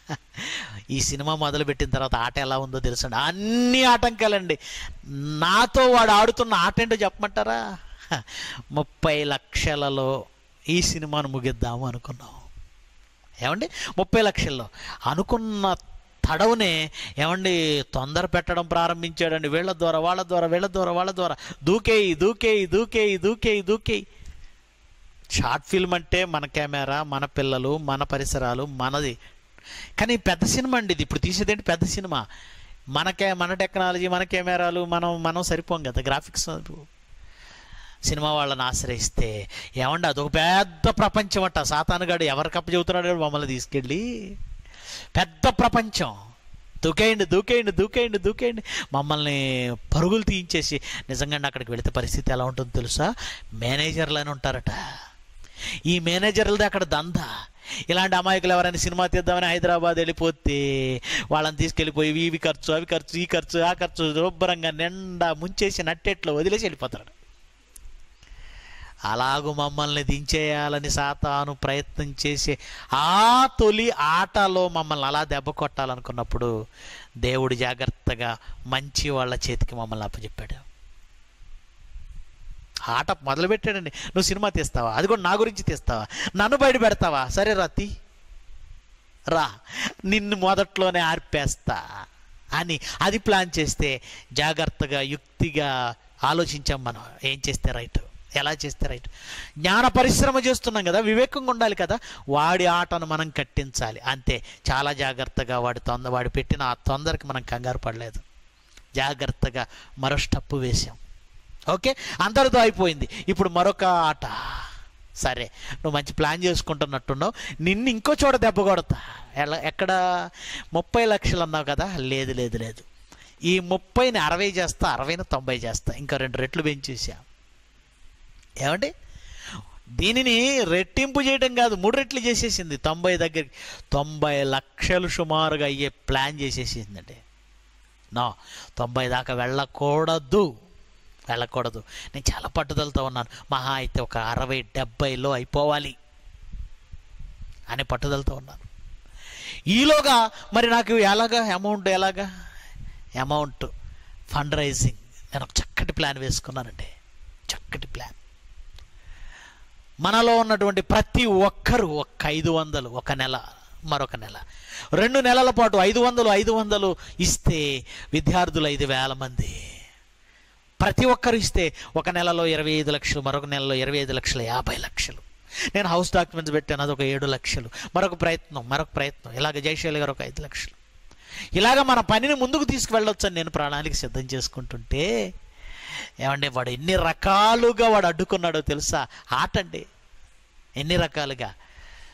ఈ సినిమా మొదలుపెట్టిన తర్వాత ఆట ఎలా ఉందో తెలుసండి అన్ని ఆటంకాలండి నాతో వాడు ఆడుతున్న ఆట ఏంటో చెప్పమంటారా ముప్పై లక్షలలో ఈ సినిమాను ముగిద్దాము అనుకున్నాం ఏమండి ముప్పై లక్షల్లో అనుకున్న తడవునే ఏమండి తొందర పెట్టడం ప్రారంభించాడండి వీళ్ళ ద్వారా వాళ్ళ ద్వారా వీళ్ళ ద్వారా వాళ్ళ ద్వారా దూకేయి దూకేయి దూకేయి దూకేయి దూకేయి షార్ట్ ఫిల్మ్ అంటే మన కెమెరా మన పిల్లలు మన పరిసరాలు మనది కానీ పెద్ద సినిమా అండి ఇది ఇప్పుడు తీసేదేంటి పెద్ద సినిమా మనకే మన టెక్నాలజీ మన కెమెరాలు మనం మనం సరిపోం కదా గ్రాఫిక్స్ సినిమా వాళ్ళని ఆశ్రయిస్తే ఏమండి అదొక పెద్ద ప్రపంచం అట్ట సాతానుగాడు ఎవరి కప్ప చెబుతున్నాడు మమ్మల్ని తీసుకెళ్ళి పెద్ద ప్రపంచం దూకేయండి దూకేయండి దూకేయండి దూకేయండి మమ్మల్ని పరుగులు తీయించేసి నిజంగా అక్కడికి వెళితే పరిస్థితి ఎలా ఉంటుందో తెలుసా మేనేజర్లు అని ఉంటారట ఈ మేనేజర్లది అక్కడ దందా ఇలాంటి అమాయకులు ఎవరైనా సినిమా తీద్దామని హైదరాబాద్ వెళ్ళిపోతే వాళ్ళని తీసుకెళ్ళిపోయి ఇవి ఖర్చు అవి ఖర్చు ఈ ఖర్చు ఆ ఖర్చు శుభ్రంగా నిండా ముంచేసి నట్టేట్లో వదిలేసి వెళ్ళిపోతాడు అలాగూ మమ్మల్ని దించేయాలని సాతాను ప్రయత్నం చేసే ఆ తొలి ఆటలో మమ్మల్ని అలా దెబ్బ కొట్టాలనుకున్నప్పుడు దేవుడు జాగ్రత్తగా మంచి వాళ్ళ చేతికి మమ్మల్ని అప్పచెప్పాడు ఆట మొదలుపెట్టాడండి నువ్వు సినిమా తీస్తావా అది కూడా నా గురించి తీస్తావా నన్ను బయట పెడతావా సరే రా తీ రా నిన్ను మొదట్లోనే ఆర్పేస్తా అని అది ప్లాన్ చేస్తే జాగ్రత్తగా యుక్తిగా ఆలోచించాం మనం ఏం చేస్తే రైట్ ఎలా చేస్తే రైట్ జ్ఞాన పరిశ్రమ చేస్తున్నాం కదా వివేకంగా ఉండాలి కదా వాడి ఆటను మనం కట్టించాలి అంతే చాలా జాగ్రత్తగా వాడి తొందర వాడి పెట్టిన ఆ తొందరకి మనం కంగారు పడలేదు జాగ్రత్తగా మరో స్టెప్పు వేసాం ఓకే అందరితో అయిపోయింది ఇప్పుడు మరొక ఆట సరే నువ్వు మంచి ప్లాన్ చేసుకుంటున్నట్టున్నావు నిన్ను ఇంకో చోట దెబ్బ కొడతా ఎలా ఎక్కడ ముప్పై లక్షలు అన్నావు కదా లేదు లేదు లేదు ఈ ముప్పైని అరవై చేస్తా అరవైని తొంభై చేస్తా ఇంకా రెండు రెట్లు పెంచేసా ఏమండి దీనిని రెట్టింపు చేయడం కాదు మూడు రెట్లు చేసేసింది తొంభై దగ్గరికి తొంభై లక్షలు సుమారుగా అయ్యే ప్లాన్ చేసేసిందండి నా తొంభై దాకా వెళ్ళకూడదు వెళ్ళకూడదు నేను చాలా పట్టుదలతో ఉన్నాను మహా అయితే ఒక అరవై డెబ్బైలో అయిపోవాలి అనే పట్టుదలతో ఉన్నాను ఈలోగా మరి నాకు ఎలాగా అమౌంట్ ఎలాగా అమౌంట్ ఫండ్ రైజింగ్ నేను ఒక చక్కటి ప్లాన్ వేసుకున్నానండి చక్కటి ప్లాన్ మనలో ఉన్నటువంటి ప్రతి ఒక్కరూ ఒక ఐదు వందలు ఒక నెల మరొక నెల రెండు నెలల పాటు ఐదు వందలు ఐదు వందలు ఇస్తే విద్యార్థులు ఐదు వేల మంది ప్రతి ఒక్కరు ఇస్తే ఒక నెలలో ఇరవై ఐదు లక్షలు మరొక నెలలో ఇరవై ఐదు లక్షలు యాభై లక్షలు నేను హౌస్ డాక్యుమెంట్స్ పెట్టాను అదొక ఏడు లక్షలు మరొక ప్రయత్నం మరొక ప్రయత్నం ఇలాగ జయశైలి గారు ఒక ఐదు లక్షలు ఇలాగ మన పనిని ముందుకు తీసుకువెళ్ళొచ్చని నేను ప్రణాళిక సిద్ధం చేసుకుంటుంటే ఏమండి వాడు ఎన్ని రకాలుగా వాడు అడ్డుకున్నాడో తెలుసా ఆట అండి ఎన్ని రకాలుగా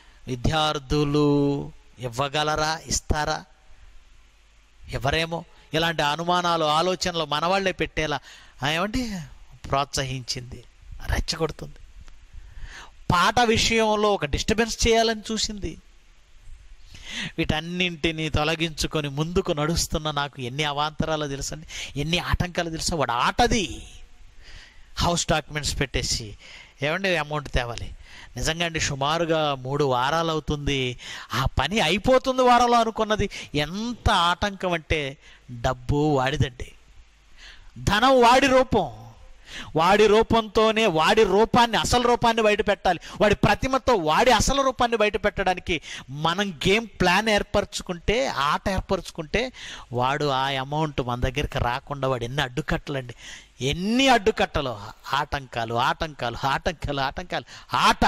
విద్యార్థులు ఇవ్వగలరా ఇస్తారా ఎవరేమో ఇలాంటి అనుమానాలు ఆలోచనలు మనవాళ్లే పెట్టేలా ఆ, ఏమండి ప్రోత్సహించింది రెచ్చగొడుతుంది పాట విషయంలో ఒక డిస్టర్బెన్స్ చేయాలని చూసింది వీటన్నింటినీ తొలగించుకొని ముందుకు నడుస్తున్న నాకు ఎన్ని అవాంతరాలు తెలుసండి ఎన్ని ఆటంకాలు తెలుసా వాడు ఆటది హౌస్ డాక్యుమెంట్స్ పెట్టేసి ఏమండి అమౌంట్ తేవాలి నిజంగా అండి సుమారుగా మూడు వారాలు అవుతుంది ఆ పని అయిపోతుంది వారంలో అనుకున్నది ఎంత ఆటంకం అంటే డబ్బు వాడిదండి ధనం వాడి రూపం వాడి రూపంతోనే వాడి రూపాన్ని అసలు రూపాన్ని బయట పెట్టాలి వాడి ప్రతిమతో వాడి అసలు రూపాన్ని బయట పెట్టడానికి మనం గేమ్ ప్లాన్ ఏర్పరచుకుంటే ఆట ఏర్పరచుకుంటే వాడు ఆ అమౌంట్ మన దగ్గరికి రాకుండా వాడు ఎన్ని అడ్డుకట్టలండి ఎన్ని అడ్డుకట్టలు ఆటంకాలు ఆటంకాలు ఆటంకాలు ఆటంకాలు ఆట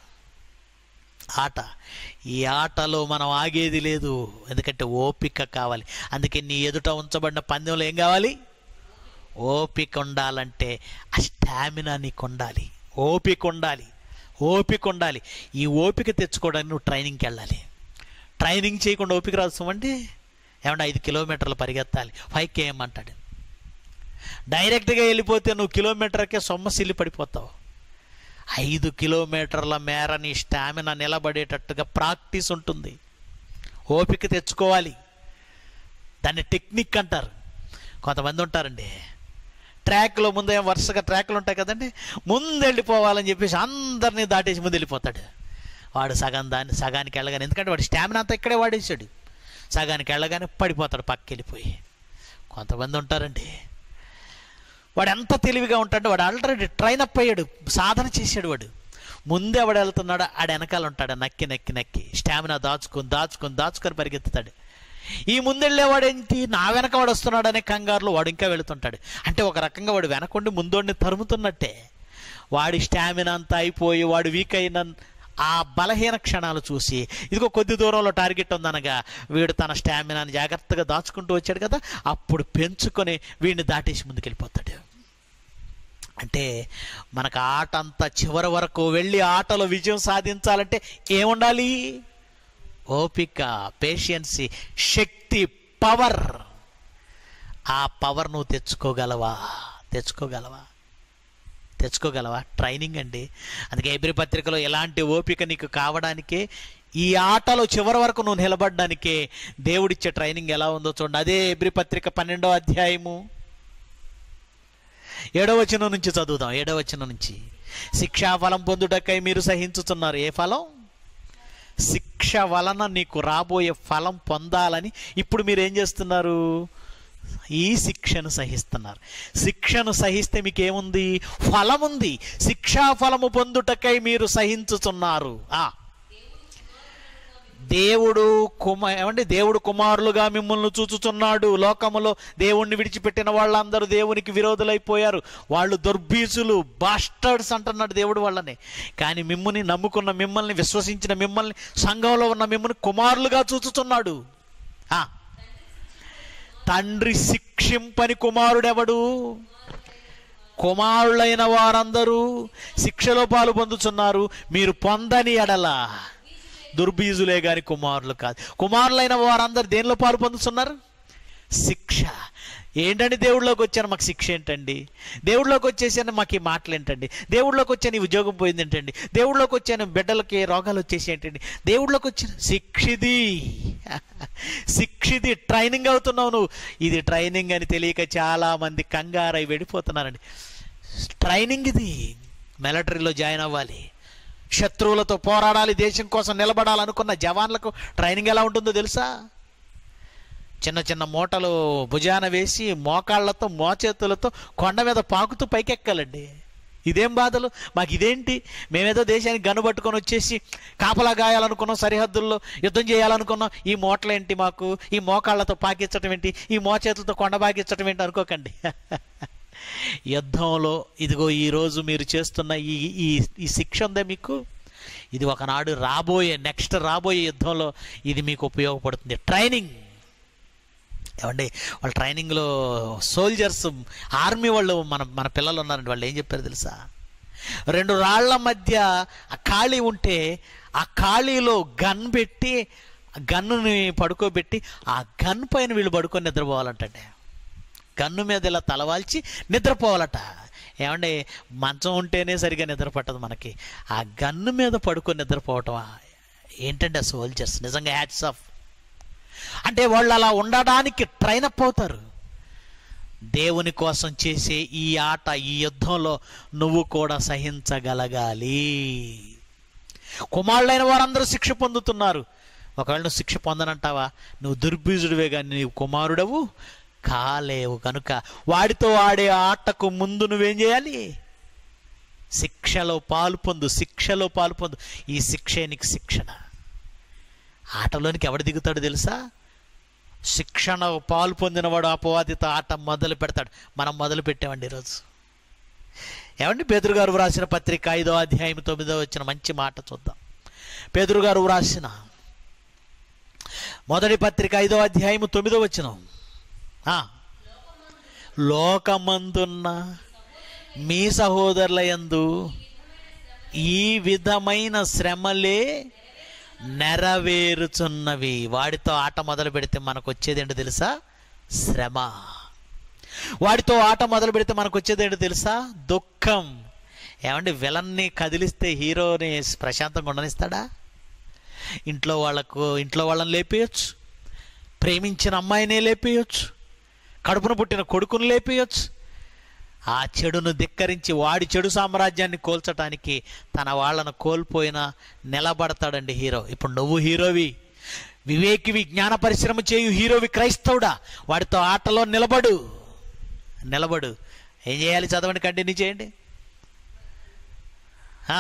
ఆట ఈ ఆటలో మనం ఆగేది లేదు ఎందుకంటే ఓపిక కావాలి అందుకే నీ ఎదుట ఉంచబడిన పందెంలో ఏం కావాలి ఓపిక ఉండాలంటే ఆ స్టామినా నీకు ఉండాలి ఓపిక ఉండాలి ఓపిక ఉండాలి ఈ ఓపిక తెచ్చుకోవడానికి నువ్వు ట్రైనింగ్కి వెళ్ళాలి ట్రైనింగ్ చేయకుండా ఓపిక రాదు సుమండి ఏమన్నా ఐదు కిలోమీటర్లు పరిగెత్తాలి ఫైవ్ కేఎం అంటాడు డైరెక్ట్గా వెళ్ళిపోతే నువ్వు కిలోమీటర్కే సొమ్మసిల్లి పడిపోతావు ఐదు కిలోమీటర్ల మేర నీ స్టామినా నిలబడేటట్టుగా ప్రాక్టీస్ ఉంటుంది ఓపిక తెచ్చుకోవాలి దాన్ని టెక్నిక్ అంటారు కొంతమంది ఉంటారండి ట్రాక్లో ముందే వరుసగా ట్రాక్లు ఉంటాయి కదండి ముందు వెళ్ళిపోవాలని చెప్పేసి అందరినీ దాటేసి ముందు వెళ్ళిపోతాడు వాడు సగం దాన్ని సగానికి వెళ్ళగానే ఎందుకంటే వాడు స్టామినా అంతా ఇక్కడే వాడేసాడు సగానికి వెళ్ళగానే పడిపోతాడు పక్కకి వెళ్ళిపోయి కొంతమంది ఉంటారండి వాడు ఎంత తెలివిగా ఉంటాడు వాడు ఆల్రెడీ ట్రైన్ అప్ అయ్యాడు సాధన చేశాడు వాడు ముందే ఎవడు వెళ్తున్నాడో ఆడ వెనకాల ఉంటాడు నక్కి నక్కి నక్కి స్టామినా దాచుకొని దాచుకొని దాచుకొని పరిగెత్తుతాడు ఈ ముందెళ్ళేవాడు ఏంటి నా వెనక వాడు వస్తున్నాడు అనే కంగారులో వాడు ఇంకా వెళుతుంటాడు అంటే ఒక రకంగా వాడు వెనకుండి ముందోడిని తరుముతున్నట్టే వాడి స్టామినా అంతా అయిపోయి వాడు వీక్ అయిన ఆ బలహీన క్షణాలు చూసి ఇదిగో కొద్ది దూరంలో టార్గెట్ ఉందనగా వీడు తన స్టామినాని జాగ్రత్తగా దాచుకుంటూ వచ్చాడు కదా అప్పుడు పెంచుకొని వీడిని దాటేసి ముందుకెళ్ళిపోతాడు అంటే మనకు ఆట అంతా చివరి వరకు వెళ్ళి ఆటలో విజయం సాధించాలంటే ఏముండాలి ఓపిక పేషియన్సీ శక్తి పవర్ ఆ పవర్ నువ్వు తెచ్చుకోగలవా తెచ్చుకోగలవా తెచ్చుకోగలవా ట్రైనింగ్ అండి అందుకే ఎబ్రి పత్రికలో ఎలాంటి ఓపిక నీకు కావడానికే ఈ ఆటలో చివరి వరకు నువ్వు నిలబడడానికే దేవుడిచ్చే ట్రైనింగ్ ఎలా ఉందో చూడండి అదే ఎబ్రి పత్రిక పన్నెండో అధ్యాయము ఏడవ వచనం నుంచి చదువుదాం ఏడవ వచనం నుంచి శిక్షా ఫలం పొందుటకై మీరు సహించుతున్నారు ఏ ఫలం శిక్ష వలన నీకు రాబోయే ఫలం పొందాలని ఇప్పుడు మీరు ఏం చేస్తున్నారు ఈ శిక్షను సహిస్తున్నారు శిక్షను సహిస్తే మీకు ఏముంది ఫలం ఉంది శిక్షా ఫలము పొందుటకై మీరు సహించుతున్నారు ఆ దేవుడు కుమ ఏమండి దేవుడు కుమారులుగా మిమ్మల్ని చూచుచున్నాడు లోకములో దేవుణ్ణి విడిచిపెట్టిన వాళ్ళందరూ దేవునికి విరోధులైపోయారు వాళ్ళు దుర్బీసులు బాస్టర్డ్స్ అంటున్నాడు దేవుడు వాళ్ళని కానీ మిమ్మల్ని నమ్ముకున్న మిమ్మల్ని విశ్వసించిన మిమ్మల్ని సంఘంలో ఉన్న మిమ్మల్ని కుమారులుగా చూచుచున్నాడు ఆ. తండ్రి శిక్షింపని కుమారుడెవడు కుమారులైన వారందరూ శిక్షలో పాలు పొందుతున్నారు మీరు పొందని ఎడల దుర్బీజులే గాని కుమారులు కాదు కుమారులైన వారందరూ దేనిలో పాలు పొందుతున్నారు శిక్ష ఏంటండి దేవుడిలోకి వచ్చాను మాకు శిక్ష ఏంటండి దేవుడిలోకి వచ్చేసాను మాకు ఈ మాటలు ఏంటండి దేవుడిలోకి వచ్చాను ఈ ఉద్యోగం పోయింది ఏంటండి దేవుడిలోకి వచ్చాను బిడ్డలకి రోగాలు వచ్చేసి ఏంటండి దేవుడిలోకి వచ్చాను శిక్షిది శిక్షిది ట్రైనింగ్ అవుతున్నావు నువ్వు ఇది ట్రైనింగ్ అని తెలియక చాలా మంది కంగారై వెళ్ళిపోతున్నారండి ట్రైనింగ్ ఇది మిలిటరీలో జాయిన్ అవ్వాలి శత్రువులతో పోరాడాలి దేశం కోసం నిలబడాలనుకున్న జవాన్లకు ట్రైనింగ్ ఎలా ఉంటుందో తెలుసా చిన్న చిన్న మూటలు భుజాన వేసి మోకాళ్ళతో మోచేతులతో కొండ మీద పాకుతూ పైకెక్కాలండి ఇదేం బాధలు మాకు ఇదేంటి మేమేదో దేశానికి గనుబట్టుకొని వచ్చేసి కాపలా గాయాలనుకున్నాం సరిహద్దుల్లో యుద్ధం చేయాలనుకున్నాం ఈ మూటలేంటి మాకు ఈ మోకాళ్ళతో పాకించటం ఏంటి ఈ మోచేతులతో కొండ పాకించటం ఏంటి అనుకోకండి యుద్ధంలో ఇదిగో ఈరోజు మీరు చేస్తున్న ఈ ఈ ఈ శిక్ష ఉందే మీకు ఇది ఒకనాడు రాబోయే నెక్స్ట్ రాబోయే యుద్ధంలో ఇది మీకు ఉపయోగపడుతుంది ట్రైనింగ్ ఏమండి వాళ్ళ ట్రైనింగ్లో సోల్జర్స్ ఆర్మీ వాళ్ళు మన మన పిల్లలు ఉన్నారండి వాళ్ళు ఏం చెప్పారు తెలుసా రెండు రాళ్ల మధ్య ఆ ఖాళీ ఉంటే ఆ ఖాళీలో గన్ పెట్టి గన్నుని పడుకోబెట్టి ఆ గన్ పైన వీళ్ళు పడుకొని నిద్రపోవాలంటండి గన్ను మీద ఇలా తలవాల్చి నిద్రపోవాలట ఏమంటే మంచం ఉంటేనే సరిగా నిద్ర పట్టదు మనకి ఆ గన్ను మీద పడుకొని నిద్రపోవటం ఏంటంటే ఆ సోల్జర్స్ నిజంగా హ్యాట్స్ ఆఫ్ అంటే వాళ్ళు అలా ఉండడానికి ట్రైన్ అప్ అవుతారు దేవుని కోసం చేసే ఈ ఆట ఈ యుద్ధంలో నువ్వు కూడా సహించగలగాలి కుమారులైన వారందరూ శిక్ష పొందుతున్నారు ఒకవేళ నువ్వు శిక్ష పొందనంటావా నువ్వు దుర్బీజుడివే కానీ నీవు కుమారుడవు కాలేవు కనుక వాడితో ఆడే ఆటకు ముందు నువ్వేం చేయాలి శిక్షలో పాలు పొందు శిక్షలో పాలు పొందు ఈ శిక్షే నీకు శిక్షణ ఆటలోనికి ఎవడు దిగుతాడు తెలుసా శిక్షణ పాలు పొందినవాడు అపవాదిత ఆట మొదలు పెడతాడు మనం మొదలు పెట్టామండి ఈరోజు ఏమండి పేదరు గారు వ్రాసిన పత్రిక ఐదో అధ్యాయం తొమ్మిదో వచ్చిన మంచి మాట చూద్దాం పేదరు గారు వ్రాసిన మొదటి పత్రిక ఐదో అధ్యాయం తొమ్మిదో వచ్చిన లోకమందున్న మీ సహోదరుల యందు ఈ విధమైన శ్రమలే నెరవేరుచున్నవి వాడితో ఆట మొదలు పెడితే మనకు వచ్చేది ఏంటో తెలుసా శ్రమ వాడితో ఆట మొదలు పెడితే మనకు వచ్చేది ఏంటో తెలుసా దుఃఖం ఏమండి విలన్ని కదిలిస్తే హీరోని ప్రశాంతంగా ఉండనిస్తాడా ఇంట్లో వాళ్ళకు ఇంట్లో వాళ్ళని లేపేయచ్చు ప్రేమించిన అమ్మాయినే లేపేయచ్చు కడుపున పుట్టిన కొడుకును లేపేయచ్చు ఆ చెడును ధిక్కరించి వాడి చెడు సామ్రాజ్యాన్ని కోల్చటానికి తన వాళ్ళను కోల్పోయిన నిలబడతాడండి హీరో ఇప్పుడు నువ్వు హీరోవి వివేకివి జ్ఞాన పరిశ్రమ చేయు హీరోవి క్రైస్తవుడా వాడితో ఆటలో నిలబడు నిలబడు ఏం చేయాలి చదవండి కంటిన్యూ చేయండి ఆ.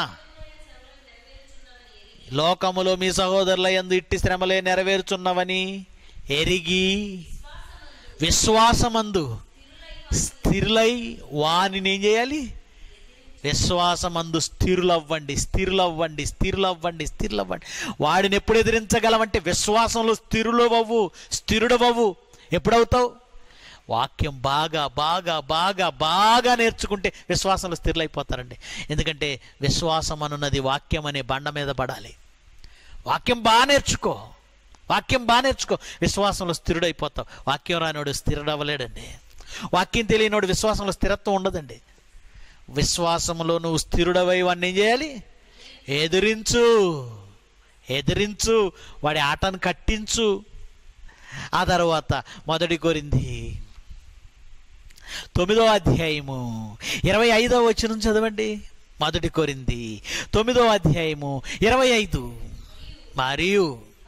లోకములో మీ సహోదరుల యందు ఇట్టి శ్రమలే నెరవేరుచున్నవని ఎరిగి విశ్వాసమందు స్థిరులై వానిని ఏం చేయాలి విశ్వాసమందు స్థిరులవ్వండి స్థిరులవ్వండి స్థిరులవ్వండి స్థిరులవ్వండి వాడిని ఎప్పుడు ఎదిరించగలమంటే విశ్వాసంలో స్థిరులవ్వు స్థిరుడవవు ఎప్పుడవుతావు వాక్యం బాగా బాగా బాగా బాగా నేర్చుకుంటే విశ్వాసంలో స్థిరులైపోతారండి ఎందుకంటే విశ్వాసం అనున్నది వాక్యం అనే బండ మీద పడాలి వాక్యం బాగా నేర్చుకో వాక్యం బాగా నేర్చుకో విశ్వాసంలో స్థిరుడైపోతావు వాక్యం రానివాడు స్థిరుడవ్వలేడండి వాక్యం తెలియనివాడు విశ్వాసంలో స్థిరత్వం ఉండదండి విశ్వాసంలో నువ్వు స్థిరుడవై వాడిని ఏం చేయాలి ఎదిరించు ఎదిరించు వాడి ఆటను కట్టించు ఆ తర్వాత మొదటి కోరింది తొమ్మిదో అధ్యాయము ఇరవై ఐదో వచ్చిన చదవండి మొదటి కోరింది తొమ్మిదో అధ్యాయము ఇరవై ఐదు మరియు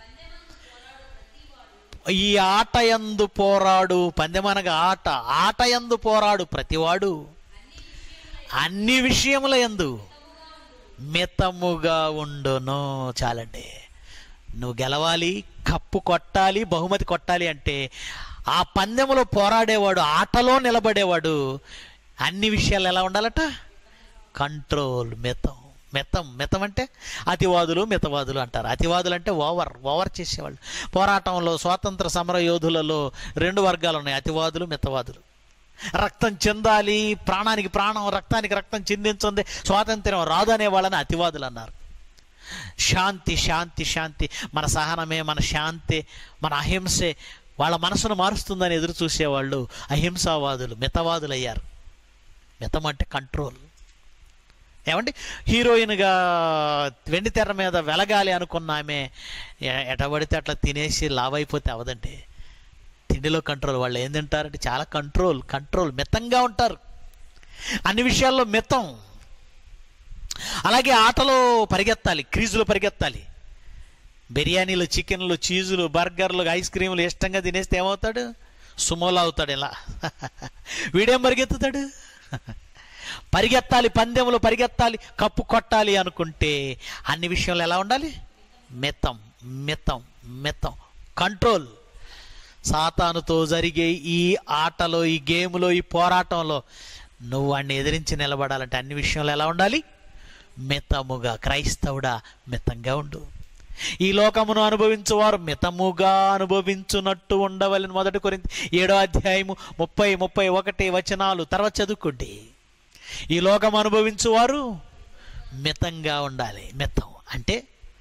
ఈ ఆట యందు పోరాడు పందెమనగా ఆట ఆట యందు పోరాడు ప్రతివాడు అన్ని విషయముల యందు మితముగా ఉండును చాలండి నువ్వు గెలవాలి కప్పు కొట్టాలి బహుమతి కొట్టాలి అంటే ఆ పందెములో పోరాడేవాడు ఆటలో నిలబడేవాడు అన్ని విషయాలు ఎలా ఉండాలట కంట్రోల్ మితం మితం మితం అంటే అతివాదులు మితవాదులు అంటారు అతివాదులు అంటే ఓవర్ ఓవర్ చేసేవాళ్ళు పోరాటంలో స్వాతంత్ర సమర యోధులలో రెండు వర్గాలు ఉన్నాయి అతివాదులు మితవాదులు రక్తం చెందాలి ప్రాణానికి ప్రాణం రక్తానికి రక్తం చిందించుంది స్వాతంత్ర్యం రాదు అనే వాళ్ళని అతివాదులు అన్నారు శాంతి శాంతి శాంతి మన సహనమే మన శాంతి మన అహింసే వాళ్ళ మనసును మారుస్తుందని ఎదురు చూసేవాళ్ళు అహింసావాదులు మితవాదులు అయ్యారు మితం అంటే కంట్రోల్ ఏమండి హీరోయిన్గా వెండి తెర మీద వెలగాలి అనుకున్న ఆమె ఎ- ఎటబడితే అట్లా తినేసి లావైపోతే అవదండి తిండిలో కంట్రోల్ వాళ్ళు ఏం తింటారంటే చాలా కంట్రోల్ కంట్రోల్ మితంగా ఉంటారు అన్ని విషయాల్లో మితం అలాగే ఆటలో పరిగెత్తాలి క్రీజులో పరిగెత్తాలి బిర్యానీలు చికెన్లు చీజులు బర్గర్లు ఐస్ క్రీములు ఇష్టంగా తినేస్తే ఏమవుతాడు సుమోలా అవుతాడు ఇలా వీడేం పరిగెత్తుతాడు పరిగెత్తాలి పందెములు పరిగెత్తాలి కప్పు కొట్టాలి అనుకుంటే అన్ని విషయంలో ఎలా ఉండాలి మితం మితం మితం కంట్రోల్ సాతానుతో జరిగే ఈ ఆటలో ఈ గేమ్లో ఈ పోరాటంలో నువ్వు వాడిని ఎదిరించి నిలబడాలంటే అన్ని విషయంలో ఎలా ఉండాలి మితముగా క్రైస్తవుడా మితంగా ఉండు ఈ లోకమును అనుభవించువారు మితముగా అనుభవించున్నట్టు ఉండవలని మొదటి కొరింది ఏడో అధ్యాయము ముప్పై ముప్పై ఒకటి వచనాలు తర్వాత చదువుకోండి ఈ లోకం అనుభవించువారు మితంగా ఉండాలి మితం అంటే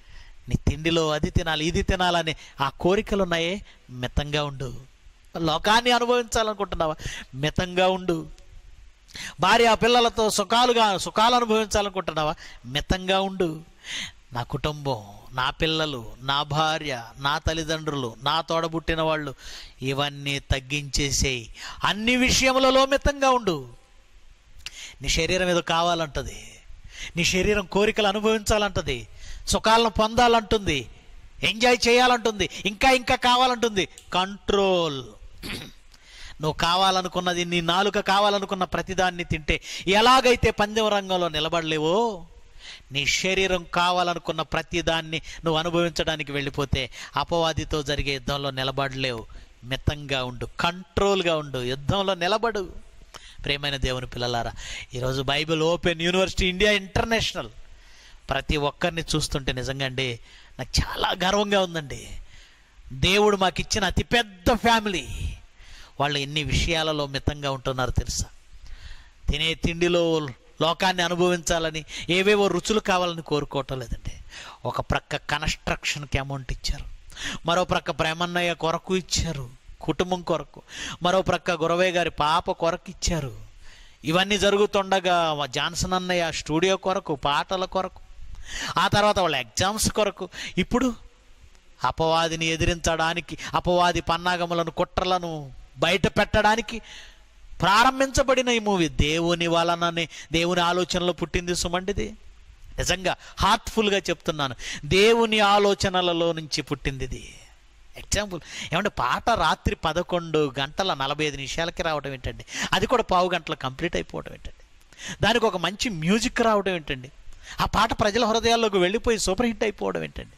నీ తిండిలో అది తినాలి ఇది తినాలని ఆ కోరికలు ఉన్నాయే మితంగా ఉండు లోకాన్ని అనుభవించాలనుకుంటున్నావా మితంగా ఉండు భార్య పిల్లలతో సుఖాలుగా సుఖాలు అనుభవించాలనుకుంటున్నావా మితంగా ఉండు నా కుటుంబం నా పిల్లలు నా భార్య నా తల్లిదండ్రులు నా తోడబుట్టిన వాళ్ళు ఇవన్నీ తగ్గించేసేయి అన్ని విషయములలో మితంగా ఉండు నీ శరీరం ఏదో కావాలంటది నీ శరీరం కోరికలు అనుభవించాలంటది సుఖాలను పొందాలంటుంది ఎంజాయ్ చేయాలంటుంది ఇంకా ఇంకా కావాలంటుంది కంట్రోల్ నువ్వు కావాలనుకున్నది నీ నాలుక కావాలనుకున్న ప్రతిదాన్ని తింటే ఎలాగైతే పందెం రంగంలో నిలబడలేవో నీ శరీరం కావాలనుకున్న ప్రతిదాన్ని నువ్వు అనుభవించడానికి వెళ్ళిపోతే అపవాదితో జరిగే యుద్ధంలో నిలబడలేవు మితంగా ఉండు కంట్రోల్గా ఉండు యుద్ధంలో నిలబడు ప్రేమైన దేవుని పిల్లలారా ఈరోజు Bible open university India international ప్రతి ఒక్కరిని చూస్తుంటే నిజంగా అండి నాకు చాలా గర్వంగా ఉందండి దేవుడు మాకు ఇచ్చిన అతిపెద్ద ఫ్యామిలీ వాళ్ళు ఎన్ని విషయాలలో మితంగా ఉంటున్నారో తెలుసా తినే తిండిలో లోకాన్ని అనుభవించాలని ఏవేవో రుచులు కావాలని కోరుకోవటం లేదండి ఒక ప్రక్క కన్స్ట్రక్షన్కి అమౌంట్ ఇచ్చారు మరో ప్రక్క ప్రేమన్నయ్య కొరకు ఇచ్చారు కుటుంబం కొరకు మరో ప్రక్క గురవయ్య గారి పాప కొరకు ఇచ్చారు ఇవన్నీ జరుగుతుండగా మా జాన్సన్ అన్నయ్య స్టూడియో కొరకు పాటల కొరకు ఆ తర్వాత వాళ్ళ ఎగ్జామ్స్ కొరకు ఇప్పుడు అపవాదిని ఎదిరించడానికి అపవాది పన్నాగములను కుట్రలను బయట పెట్టడానికి ప్రారంభించబడిన ఈ మూవీ దేవుని వలననే దేవుని ఆలోచనలో పుట్టింది సుమండిది నిజంగా హార్ట్ఫుల్గా చెప్తున్నాను దేవుని ఆలోచనలలో నుంచి పుట్టింది ఇది ఎగ్జాంపుల్ ఏమంటే పాట రాత్రి పదకొండు గంటల నలభై ఐదు నిమిషాలకి రావడం ఏంటండి అది కూడా పావు గంటలు కంప్లీట్ అయిపోవడం ఏంటండి దానికి ఒక మంచి మ్యూజిక్ రావడం ఏంటండి ఆ పాట ప్రజల హృదయాల్లోకి వెళ్ళిపోయి సూపర్ హిట్ అయిపోవడం ఏంటండి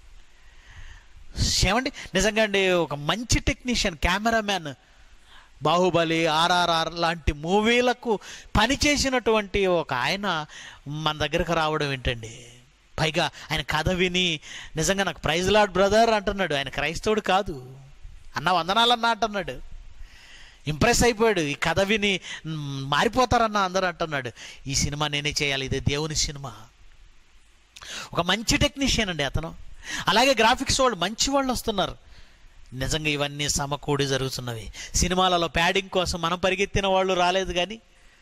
ఏమండి నిజంగా అండి ఒక మంచి టెక్నీషియన్ కెమెరామ్యాన్ బాహుబలి ఆర్ఆర్ఆర్ లాంటి మూవీలకు పనిచేసినటువంటి ఒక ఆయన మన దగ్గరకు రావడం ఏంటండి పైగా ఆయన కథ విని నిజంగా నాకు ప్రైజ్ లాడ్ బ్రదర్ అంటున్నాడు ఆయన క్రైస్తవుడు కాదు అన్న వందనాలన్నా అంటున్నాడు ఇంప్రెస్ అయిపోయాడు ఈ కథ విని "మ్, మారిపోతారన్న అందరూ అంటున్నాడు ఈ సినిమా నేనే చేయాలి ఇది దేవుని సినిమా ఒక మంచి టెక్నీషియన్ అండి అతను అలాగే గ్రాఫిక్స్ వాళ్ళు మంచి వాళ్ళు వస్తున్నారు నిజంగా ఇవన్నీ సమకూడి జరుగుతున్నవి సినిమాలలో ప్యాడింగ్ కోసం మనం పరిగెత్తిన వాళ్ళు రాలేదు కానీ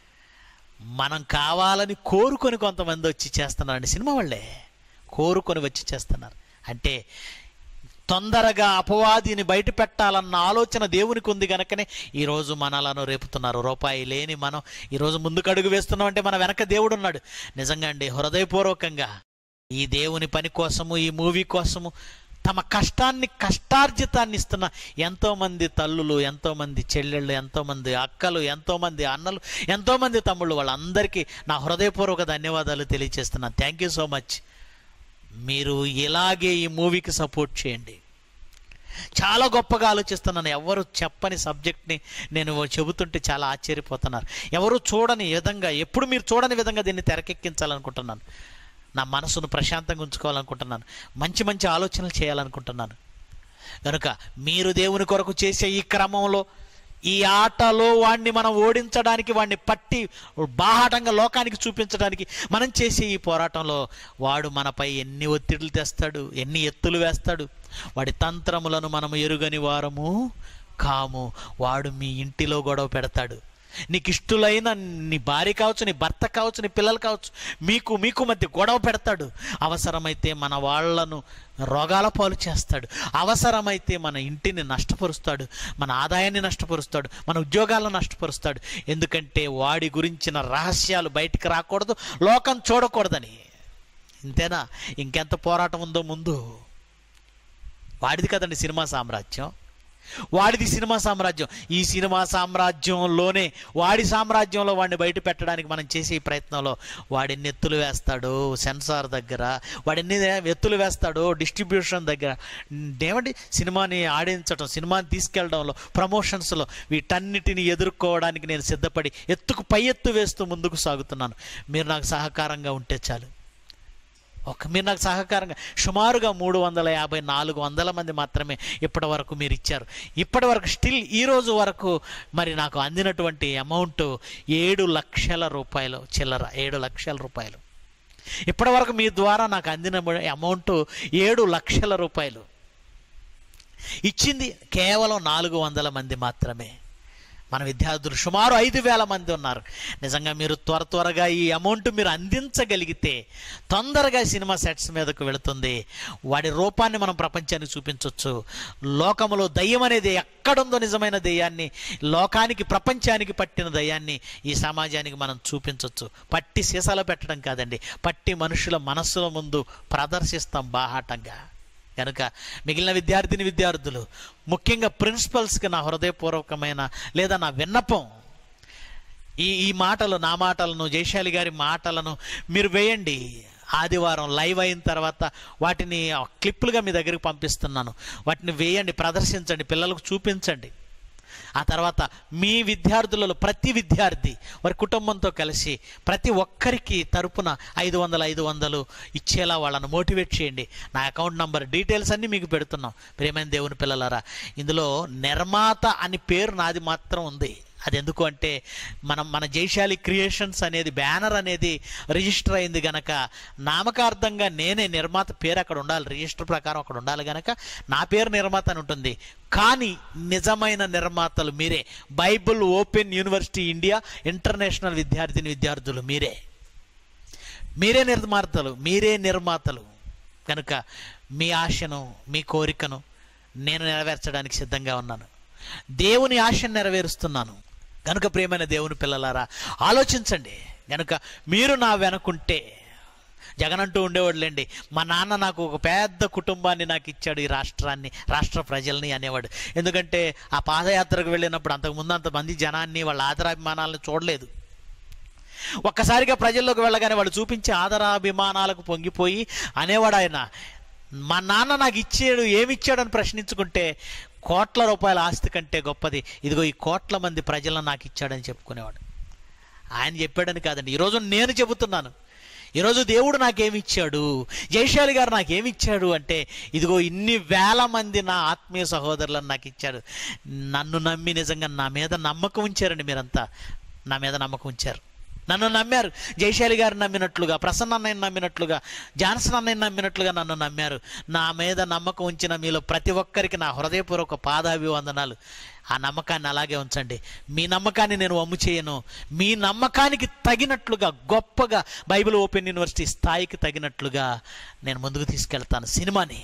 మనం కావాలని కోరుకొని కొంతమంది వచ్చి చేస్తున్నారండి సినిమా వాళ్ళే కోరుకొని వచ్చి చేస్తున్నారు అంటే తొందరగా అపవాదిని బయట పెట్టాలన్న ఆలోచన దేవునికి ఉంది కనుకనే ఈరోజు మనలను రేపుతున్నారు రూపాయి లేని మనం ఈరోజు ముందుకు అడుగు వేస్తున్నాం అంటే మన వెనక దేవుడు ఉన్నాడు నిజంగా అండి హృదయపూర్వకంగా ఈ దేవుని పని కోసము ఈ మూవీ కోసము తమ కష్టాన్ని కష్టార్జితాన్ని ఇస్తున్న ఎంతోమంది తల్లులు ఎంతోమంది చెల్లెళ్ళు ఎంతోమంది అక్కలు ఎంతోమంది అన్నలు ఎంతోమంది తమ్ముళ్ళు వాళ్ళందరికీ నా హృదయపూర్వక ధన్యవాదాలు తెలియజేస్తున్నాను థ్యాంక్ యూ సో మచ్ మీరు ఇలాగే ఈ మూవీకి సపోర్ట్ చేయండి చాలా గొప్పగా ఆలోచిస్తున్నాను ఎవరు చెప్పని సబ్జెక్ట్ని నేను చెబుతుంటే చాలా ఆశ్చర్యపోతున్నారు ఎవరు చూడని విధంగా ఎప్పుడు మీరు చూడని విధంగా దీన్ని తెరకెక్కించాలనుకుంటున్నాను నా మనసును ప్రశాంతంగా ఉంచుకోవాలనుకుంటున్నాను మంచి మంచి ఆలోచనలు చేయాలనుకుంటున్నాను కనుక మీరు దేవుని కొరకు చేసే ఈ క్రమంలో ఈ ఆటలో వాడిని మనం ఓడించడానికి వాడిని పట్టి బాహాటంగా లోకానికి చూపించడానికి మనం చేసే ఈ పోరాటంలో వాడు మనపై ఎన్ని ఒత్తిడులు తెస్తాడు ఎన్ని ఎత్తులు వేస్తాడు వాడి తంత్రములను మనము ఎరుగని వారము కాము వాడు మీ ఇంటిలో గొడవ పెడతాడు నీకు ఇష్టలైన నీ భార్య కావచ్చు నీ భర్త కావచ్చు నీ పిల్లలు కావచ్చు మీకు మీకు మధ్య గొడవ పెడతాడు అవసరమైతే మన వాళ్ళను రోగాల పాలు చేస్తాడు అవసరమైతే మన ఇంటిని నష్టపరుస్తాడు మన ఆదాయాన్ని నష్టపరుస్తాడు మన ఉద్యోగాలను నష్టపరుస్తాడు ఎందుకంటే వాడి గురించిన రహస్యాలు బయటికి రాకూడదు లోకం చూడకూడదని ఇంతేనా ఇంకెంత పోరాటం ఉందో ముందు వాడిది కదండి సినిమా సామ్రాజ్యం వాడిది సినిమా సామ్రాజ్యం ఈ సినిమా సామ్రాజ్యంలోనే వాడి సామ్రాజ్యంలో వాడిని బయట పెట్టడానికి మనం చేసే ఈ ప్రయత్నంలో వాడిని ఎత్తులు వేస్తాడు సెన్సార్ దగ్గర వాడిని ఎత్తులు వేస్తాడు డిస్ట్రిబ్యూషన్ దగ్గర ఏమండి సినిమాని ఆడించడం సినిమాని తీసుకెళ్ళడంలో ప్రమోషన్స్లో వీటన్నిటిని ఎదుర్కోవడానికి నేను సిద్ధపడి ఎత్తుకు పై ఎత్తు వేస్తూ ముందుకు సాగుతున్నాను మీరు నాకు సహకారంగా ఉంటే చాలు ఒక మీరు నాకు సహకారంగా సుమారుగా మూడు వందల యాభై నాలుగు వందల మంది మాత్రమే ఇప్పటి వరకు మీరు ఇచ్చారు ఇప్పటి వరకు స్టిల్ ఈ రోజు వరకు మరి నాకు అందినటువంటి అమౌంట్ ఏడు లక్షల రూపాయలు చిల్లర ఏడు లక్షల రూపాయలు ఇప్పటివరకు మీ ద్వారా నాకు అందిన అమౌంట్ ఏడు లక్షల రూపాయలు ఇచ్చింది కేవలం నాలుగు వందల మంది మాత్రమే మన విద్యార్థులు సుమారు ఐదు వేల మంది ఉన్నారు నిజంగా మీరు త్వర త్వరగా ఈ అమౌంట్ మీరు అందించగలిగితే తొందరగా సినిమా సెట్స్ మీదకు వెళుతుంది వాడి రూపాన్ని మనం ప్రపంచానికి చూపించవచ్చు లోకములో దయ్యం అనేది ఎక్కడుందో నిజమైన దయ్యాన్ని లోకానికి ప్రపంచానికి పట్టిన దయ్యాన్ని ఈ సమాజానికి మనం చూపించవచ్చు పట్టి సీసాలో పెట్టడం కాదండి పట్టి మనుషుల మనస్సుల ముందు ప్రదర్శిస్తాం బాహాటంగా కనుక మిగిలిన విద్యార్థిని విద్యార్థులు ముఖ్యంగా ప్రిన్సిపల్స్కి నా హృదయపూర్వకమైన లేదా నా విన్నపం ఈ ఈ మాటలు నా మాటలను జయశాలి గారి మాటలను మీరు వేయండి ఆదివారం లైవ్ అయిన తర్వాత వాటిని క్లిప్పులుగా మీ దగ్గరికి పంపిస్తున్నాను వాటిని వేయండి ప్రదర్శించండి పిల్లలకు చూపించండి ఆ తర్వాత మీ విద్యార్థులలో ప్రతి విద్యార్థి వారి కుటుంబంతో కలిసి ప్రతి ఒక్కరికి తరపున ఐదు వందలు ఐదు వందలు ఇచ్చేలా వాళ్ళని మోటివేట్ చేయండి నా అకౌంట్ నంబర్ డీటెయిల్స్ అన్నీ మీకు పెడుతున్నాం ప్రేమైన దేవుని పిల్లలారా ఇందులో నిర్మాత అని పేరు నాది మాత్రం ఉంది అది ఎందుకు అంటే మనం మన జైశాలి క్రియేషన్స్ అనేది బ్యానర్ అనేది రిజిస్టర్ అయింది గనక నామకార్థంగా నేనే నిర్మాత పేరు అక్కడ ఉండాలి రిజిస్టర్ ప్రకారం అక్కడ ఉండాలి గనక నా పేరు నిర్మాత అని ఉంటుంది కానీ నిజమైన నిర్మాతలు మీరే Bible open university India international విద్యార్థిని విద్యార్థులు మీరే మీరే నిర్మాతలు మీరే నిర్మాతలు కనుక మీ ఆశను మీ కోరికను నేను నెరవేర్చడానికి సిద్ధంగా ఉన్నాను దేవుని ఆశను నెరవేరుస్తున్నాను కనుక ప్రియమైన దేవుని పిల్లలారా ఆలోచించండి కనుక మీరు నా వెనకుంటే జగన్ అంటూ ఉండేవాడులేండి మా నాన్న నాకు ఒక పెద్ద కుటుంబాన్ని నాకు ఇచ్చాడు ఈ రాష్ట్రాన్ని రాష్ట్ర ప్రజల్ని అనేవాడు ఎందుకంటే ఆ పాదయాత్రకు వెళ్ళినప్పుడు అంతకుముందు అంతమంది జనాన్ని వాళ్ళ ఆదరాభిమానాలను చూడలేదు ఒక్కసారిగా ప్రజల్లోకి వెళ్ళగానే వాళ్ళు చూపించే ఆదరాభిమానాలకు పొంగిపోయి అనేవాడు ఆయన మా నాన్న నాకు ఇచ్చాడు ఏమిచ్చాడని ప్రశ్నించుకుంటే కోట్ల రూపాయల ఆస్తి కంటే గొప్పది ఇదిగో ఈ కోట్ల మంది ప్రజలను నాకు ఇచ్చాడని చెప్పుకునేవాడు ఆయన చెప్పాడని కాదండి ఈరోజు నేను చెబుతున్నాను ఈరోజు దేవుడు నాకేమి ఇచ్చాడు జయశాలి గారు నాకేమి ఇచ్చాడు అంటే ఇదిగో ఇన్ని వేల మంది నా ఆత్మీయ సహోదరులను నాకు ఇచ్చాడు నన్ను నమ్మి నిజంగా నా మీద నమ్మకం ఉంచారండి మీరంతా నా మీద నమ్మకం ఉంచారు నన్ను నమ్మారు జయశాలి గారు నమ్మినట్లుగా ప్రసన్న అన్నయ్య నమ్మినట్లుగా జాన్సన్ అన్నయ్య నమ్మినట్లుగా నన్ను నమ్మారు నా మీద నమ్మకం ఉంచిన మీలో ప్రతి ఒక్కరికి నా హృదయపూర్వక పాదాభివందనాలు ఆ నమ్మకాన్ని అలాగే ఉంచండి మీ నమ్మకాన్ని నేను వమ్ము చేయను మీ నమ్మకానికి తగినట్లుగా గొప్పగా బైబిల్ ఓపెన్ యూనివర్సిటీ స్థాయికి తగినట్లుగా నేను ముందుకు తీసుకెళ్తాను సినిమాని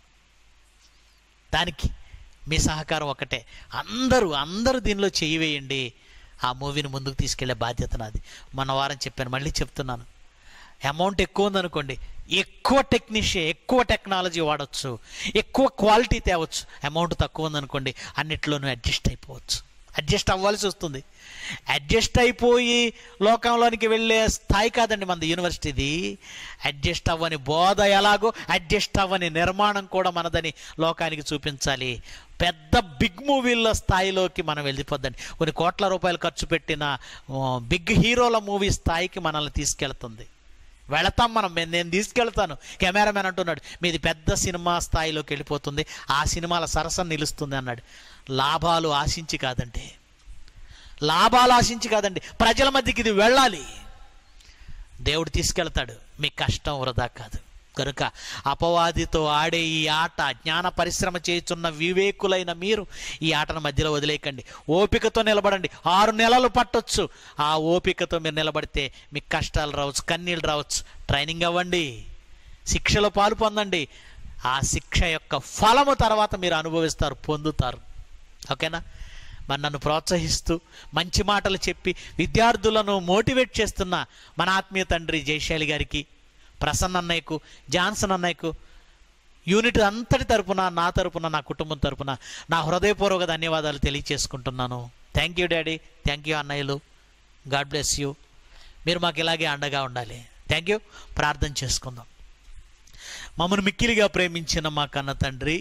దానికి మీ సహకారం ఒకటే అందరూ అందరూ దీనిలో చెయ్యి వేయండి ఆ మూవీని ముందుకు తీసుకెళ్లే బాధ్యత నాది మన వారం చెప్పాను మళ్ళీ చెప్తున్నాను అమౌంట్ ఎక్కువ ఉందనుకోండి ఎక్కువ టెక్నీషియన్ ఎక్కువ టెక్నాలజీ వాడచ్చు ఎక్కువ క్వాలిటీ తేవచ్చు అమౌంట్ తక్కువ ఉందనుకోండి అన్నిట్లోనూ అడ్జస్ట్ అయిపోవచ్చు అడ్జస్ట్ అవ్వాల్సి వస్తుంది అడ్జస్ట్ అయిపోయి లోకంలోనికి వెళ్ళే స్థాయి కాదండి మనది యూనివర్సిటీది అడ్జస్ట్ అవ్వని బోధ ఎలాగో అడ్జస్ట్ అవ్వని నిర్మాణం కూడా మనదని లోకానికి చూపించాలి పెద్ద బిగ్ మూవీల స్థాయిలోకి మనం వెళ్ళిపోద్దండి కొన్ని కోట్ల రూపాయలు ఖర్చు పెట్టిన ఆ, బిగ్ హీరోల మూవీ స్థాయికి మనల్ని తీసుకెళ్తుంది వెళతాం మనం మే- నేను తీసుకెళ్తాను కెమెరామెన్ అంటున్నాడు మీది పెద్ద సినిమా స్థాయిలోకి వెళ్ళిపోతుంది ఆ సినిమాల సరసన నిలుస్తుంది అన్నాడు లాభాలు ఆశించి కాదండి లాభాలు ఆశించి కాదండి ప్రజల మధ్యకి ఇది వెళ్ళాలి దేవుడు తీసుకెళ్తాడు మీ కష్టం వృధా కాదు కనుక అపవాదితో ఆడే ఈ ఆట జ్ఞాన పరిశ్రమ చేస్తున్న వివేకులైన మీరు ఈ ఆటను మధ్యలో వదిలేయకండి ఓపికతో నిలబడండి ఆరు నెలలు పట్టొచ్చు ఆ ఓపికతో మీరు నిలబడితే మీకు కష్టాలు రావచ్చు కన్నీళ్ళు రావచ్చు ట్రైనింగ్ అవ్వండి శిక్షలో పాలు పొందండి ఆ శిక్ష యొక్క ఫలము తర్వాత మీరు అనుభవిస్తారు పొందుతారు ఓకేనా మరి నన్ను ప్రోత్సహిస్తూ మంచి మాటలు చెప్పి విద్యార్థులను మోటివేట్ చేస్తున్న మన ఆత్మీయ తండ్రి జయశాలి గారికి ప్రసన్న అన్నయ్యకు జాన్సన్ అన్నయ్యకు యూనిట్ అంతటి తరపున నా తరపున నా కుటుంబం తరపున నా హృదయపూర్వక ధన్యవాదాలు తెలియచేసుకుంటున్నాను thank you daddy thank you అన్నయ్యలు గాడ్ బ్లెస్ యూ మీరు మాకు ఇలాగే అండగా ఉండాలి థ్యాంక్ యూ ప్రార్థన చేసుకుందాం మమ్మల్ని మిక్కిలిగా ప్రేమించిన మా కన్న తండ్రి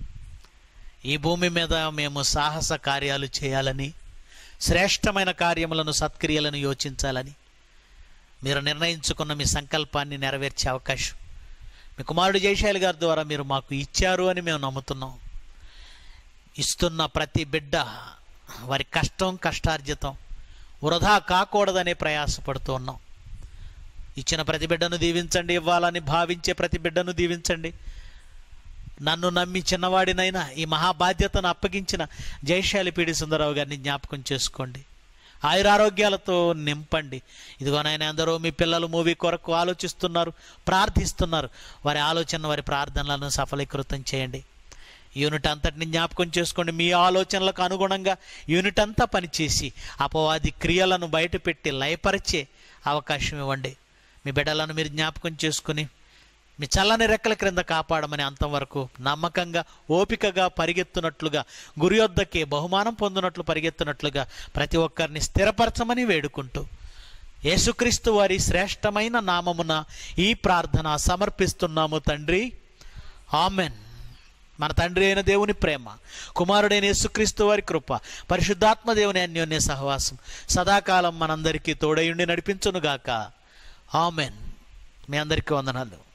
ఈ భూమి మీద మేము సాహస కార్యాలు చేయాలని శ్రేష్టమైన కార్యములను సత్క్రియలను యోచించాలని మీరు నిర్ణయించుకున్న మీ సంకల్పాన్ని నెరవేర్చే అవకాశం మీ కుమారుడు జయశాలి గారి ద్వారా మీరు మాకు ఇచ్చారు అని మేము నమ్ముతున్నాం ఇస్తున్న ప్రతి బిడ్డ వారి కష్టం కష్టార్జితం వృధా కాకూడదనే ప్రయాసపడుతూ ఉన్నాం ఇచ్చిన ప్రతి బిడ్డను దీవించండి ఇవ్వాలని భావించే ప్రతి బిడ్డను దీవించండి నన్ను నమ్మి చిన్నవాడినైనా ఈ మహాబాధ్యతను అప్పగించిన జయశాలి పీడి సుందరరావు గారిని జ్ఞాపకం చేసుకోండి ఆయురారోగ్యాలతో నింపండి ఇదిగోనైనా అందరూ మీ పిల్లలు మూవీ కొరకు ఆలోచిస్తున్నారు ప్రార్థిస్తున్నారు వారి ఆలోచన వారి ప్రార్థనలను సఫలీకృతం చేయండి యూనిట్ అంతటిని జ్ఞాపకం చేసుకోండి మీ ఆలోచనలకు అనుగుణంగా యూనిట్ అంతా పనిచేసి అపవాది క్రియలను బయటపెట్టి లయపరిచే అవకాశం ఇవ్వండి మీ బిడ్డలను మీరు జ్ఞాపకం చేసుకుని మీ చల్లని రెక్కల క్రింద కాపాడమని అంతవరకు నమ్మకంగా ఓపికగా పరిగెత్తునట్లుగా గురి వద్దకే బహుమానం పొందినట్లు పరిగెత్తునట్లుగా ప్రతి ఒక్కరిని స్థిరపరచమని వేడుకుంటూ యేసుక్రీస్తు వారి శ్రేష్టమైన నామమున ఈ ప్రార్థన సమర్పిస్తున్నాము తండ్రి ఆమెన్ మన తండ్రి అయిన దేవుని ప్రేమ కుమారుడైన యేసుక్రీస్తు వారి కృప పరిశుద్ధాత్మ దేవుని అన్యోన్య సహవాసం సదాకాలం మనందరికీ తోడయుండి నడిపించునుగాక ఆమెన్ మీ అందరికీ వందనాలు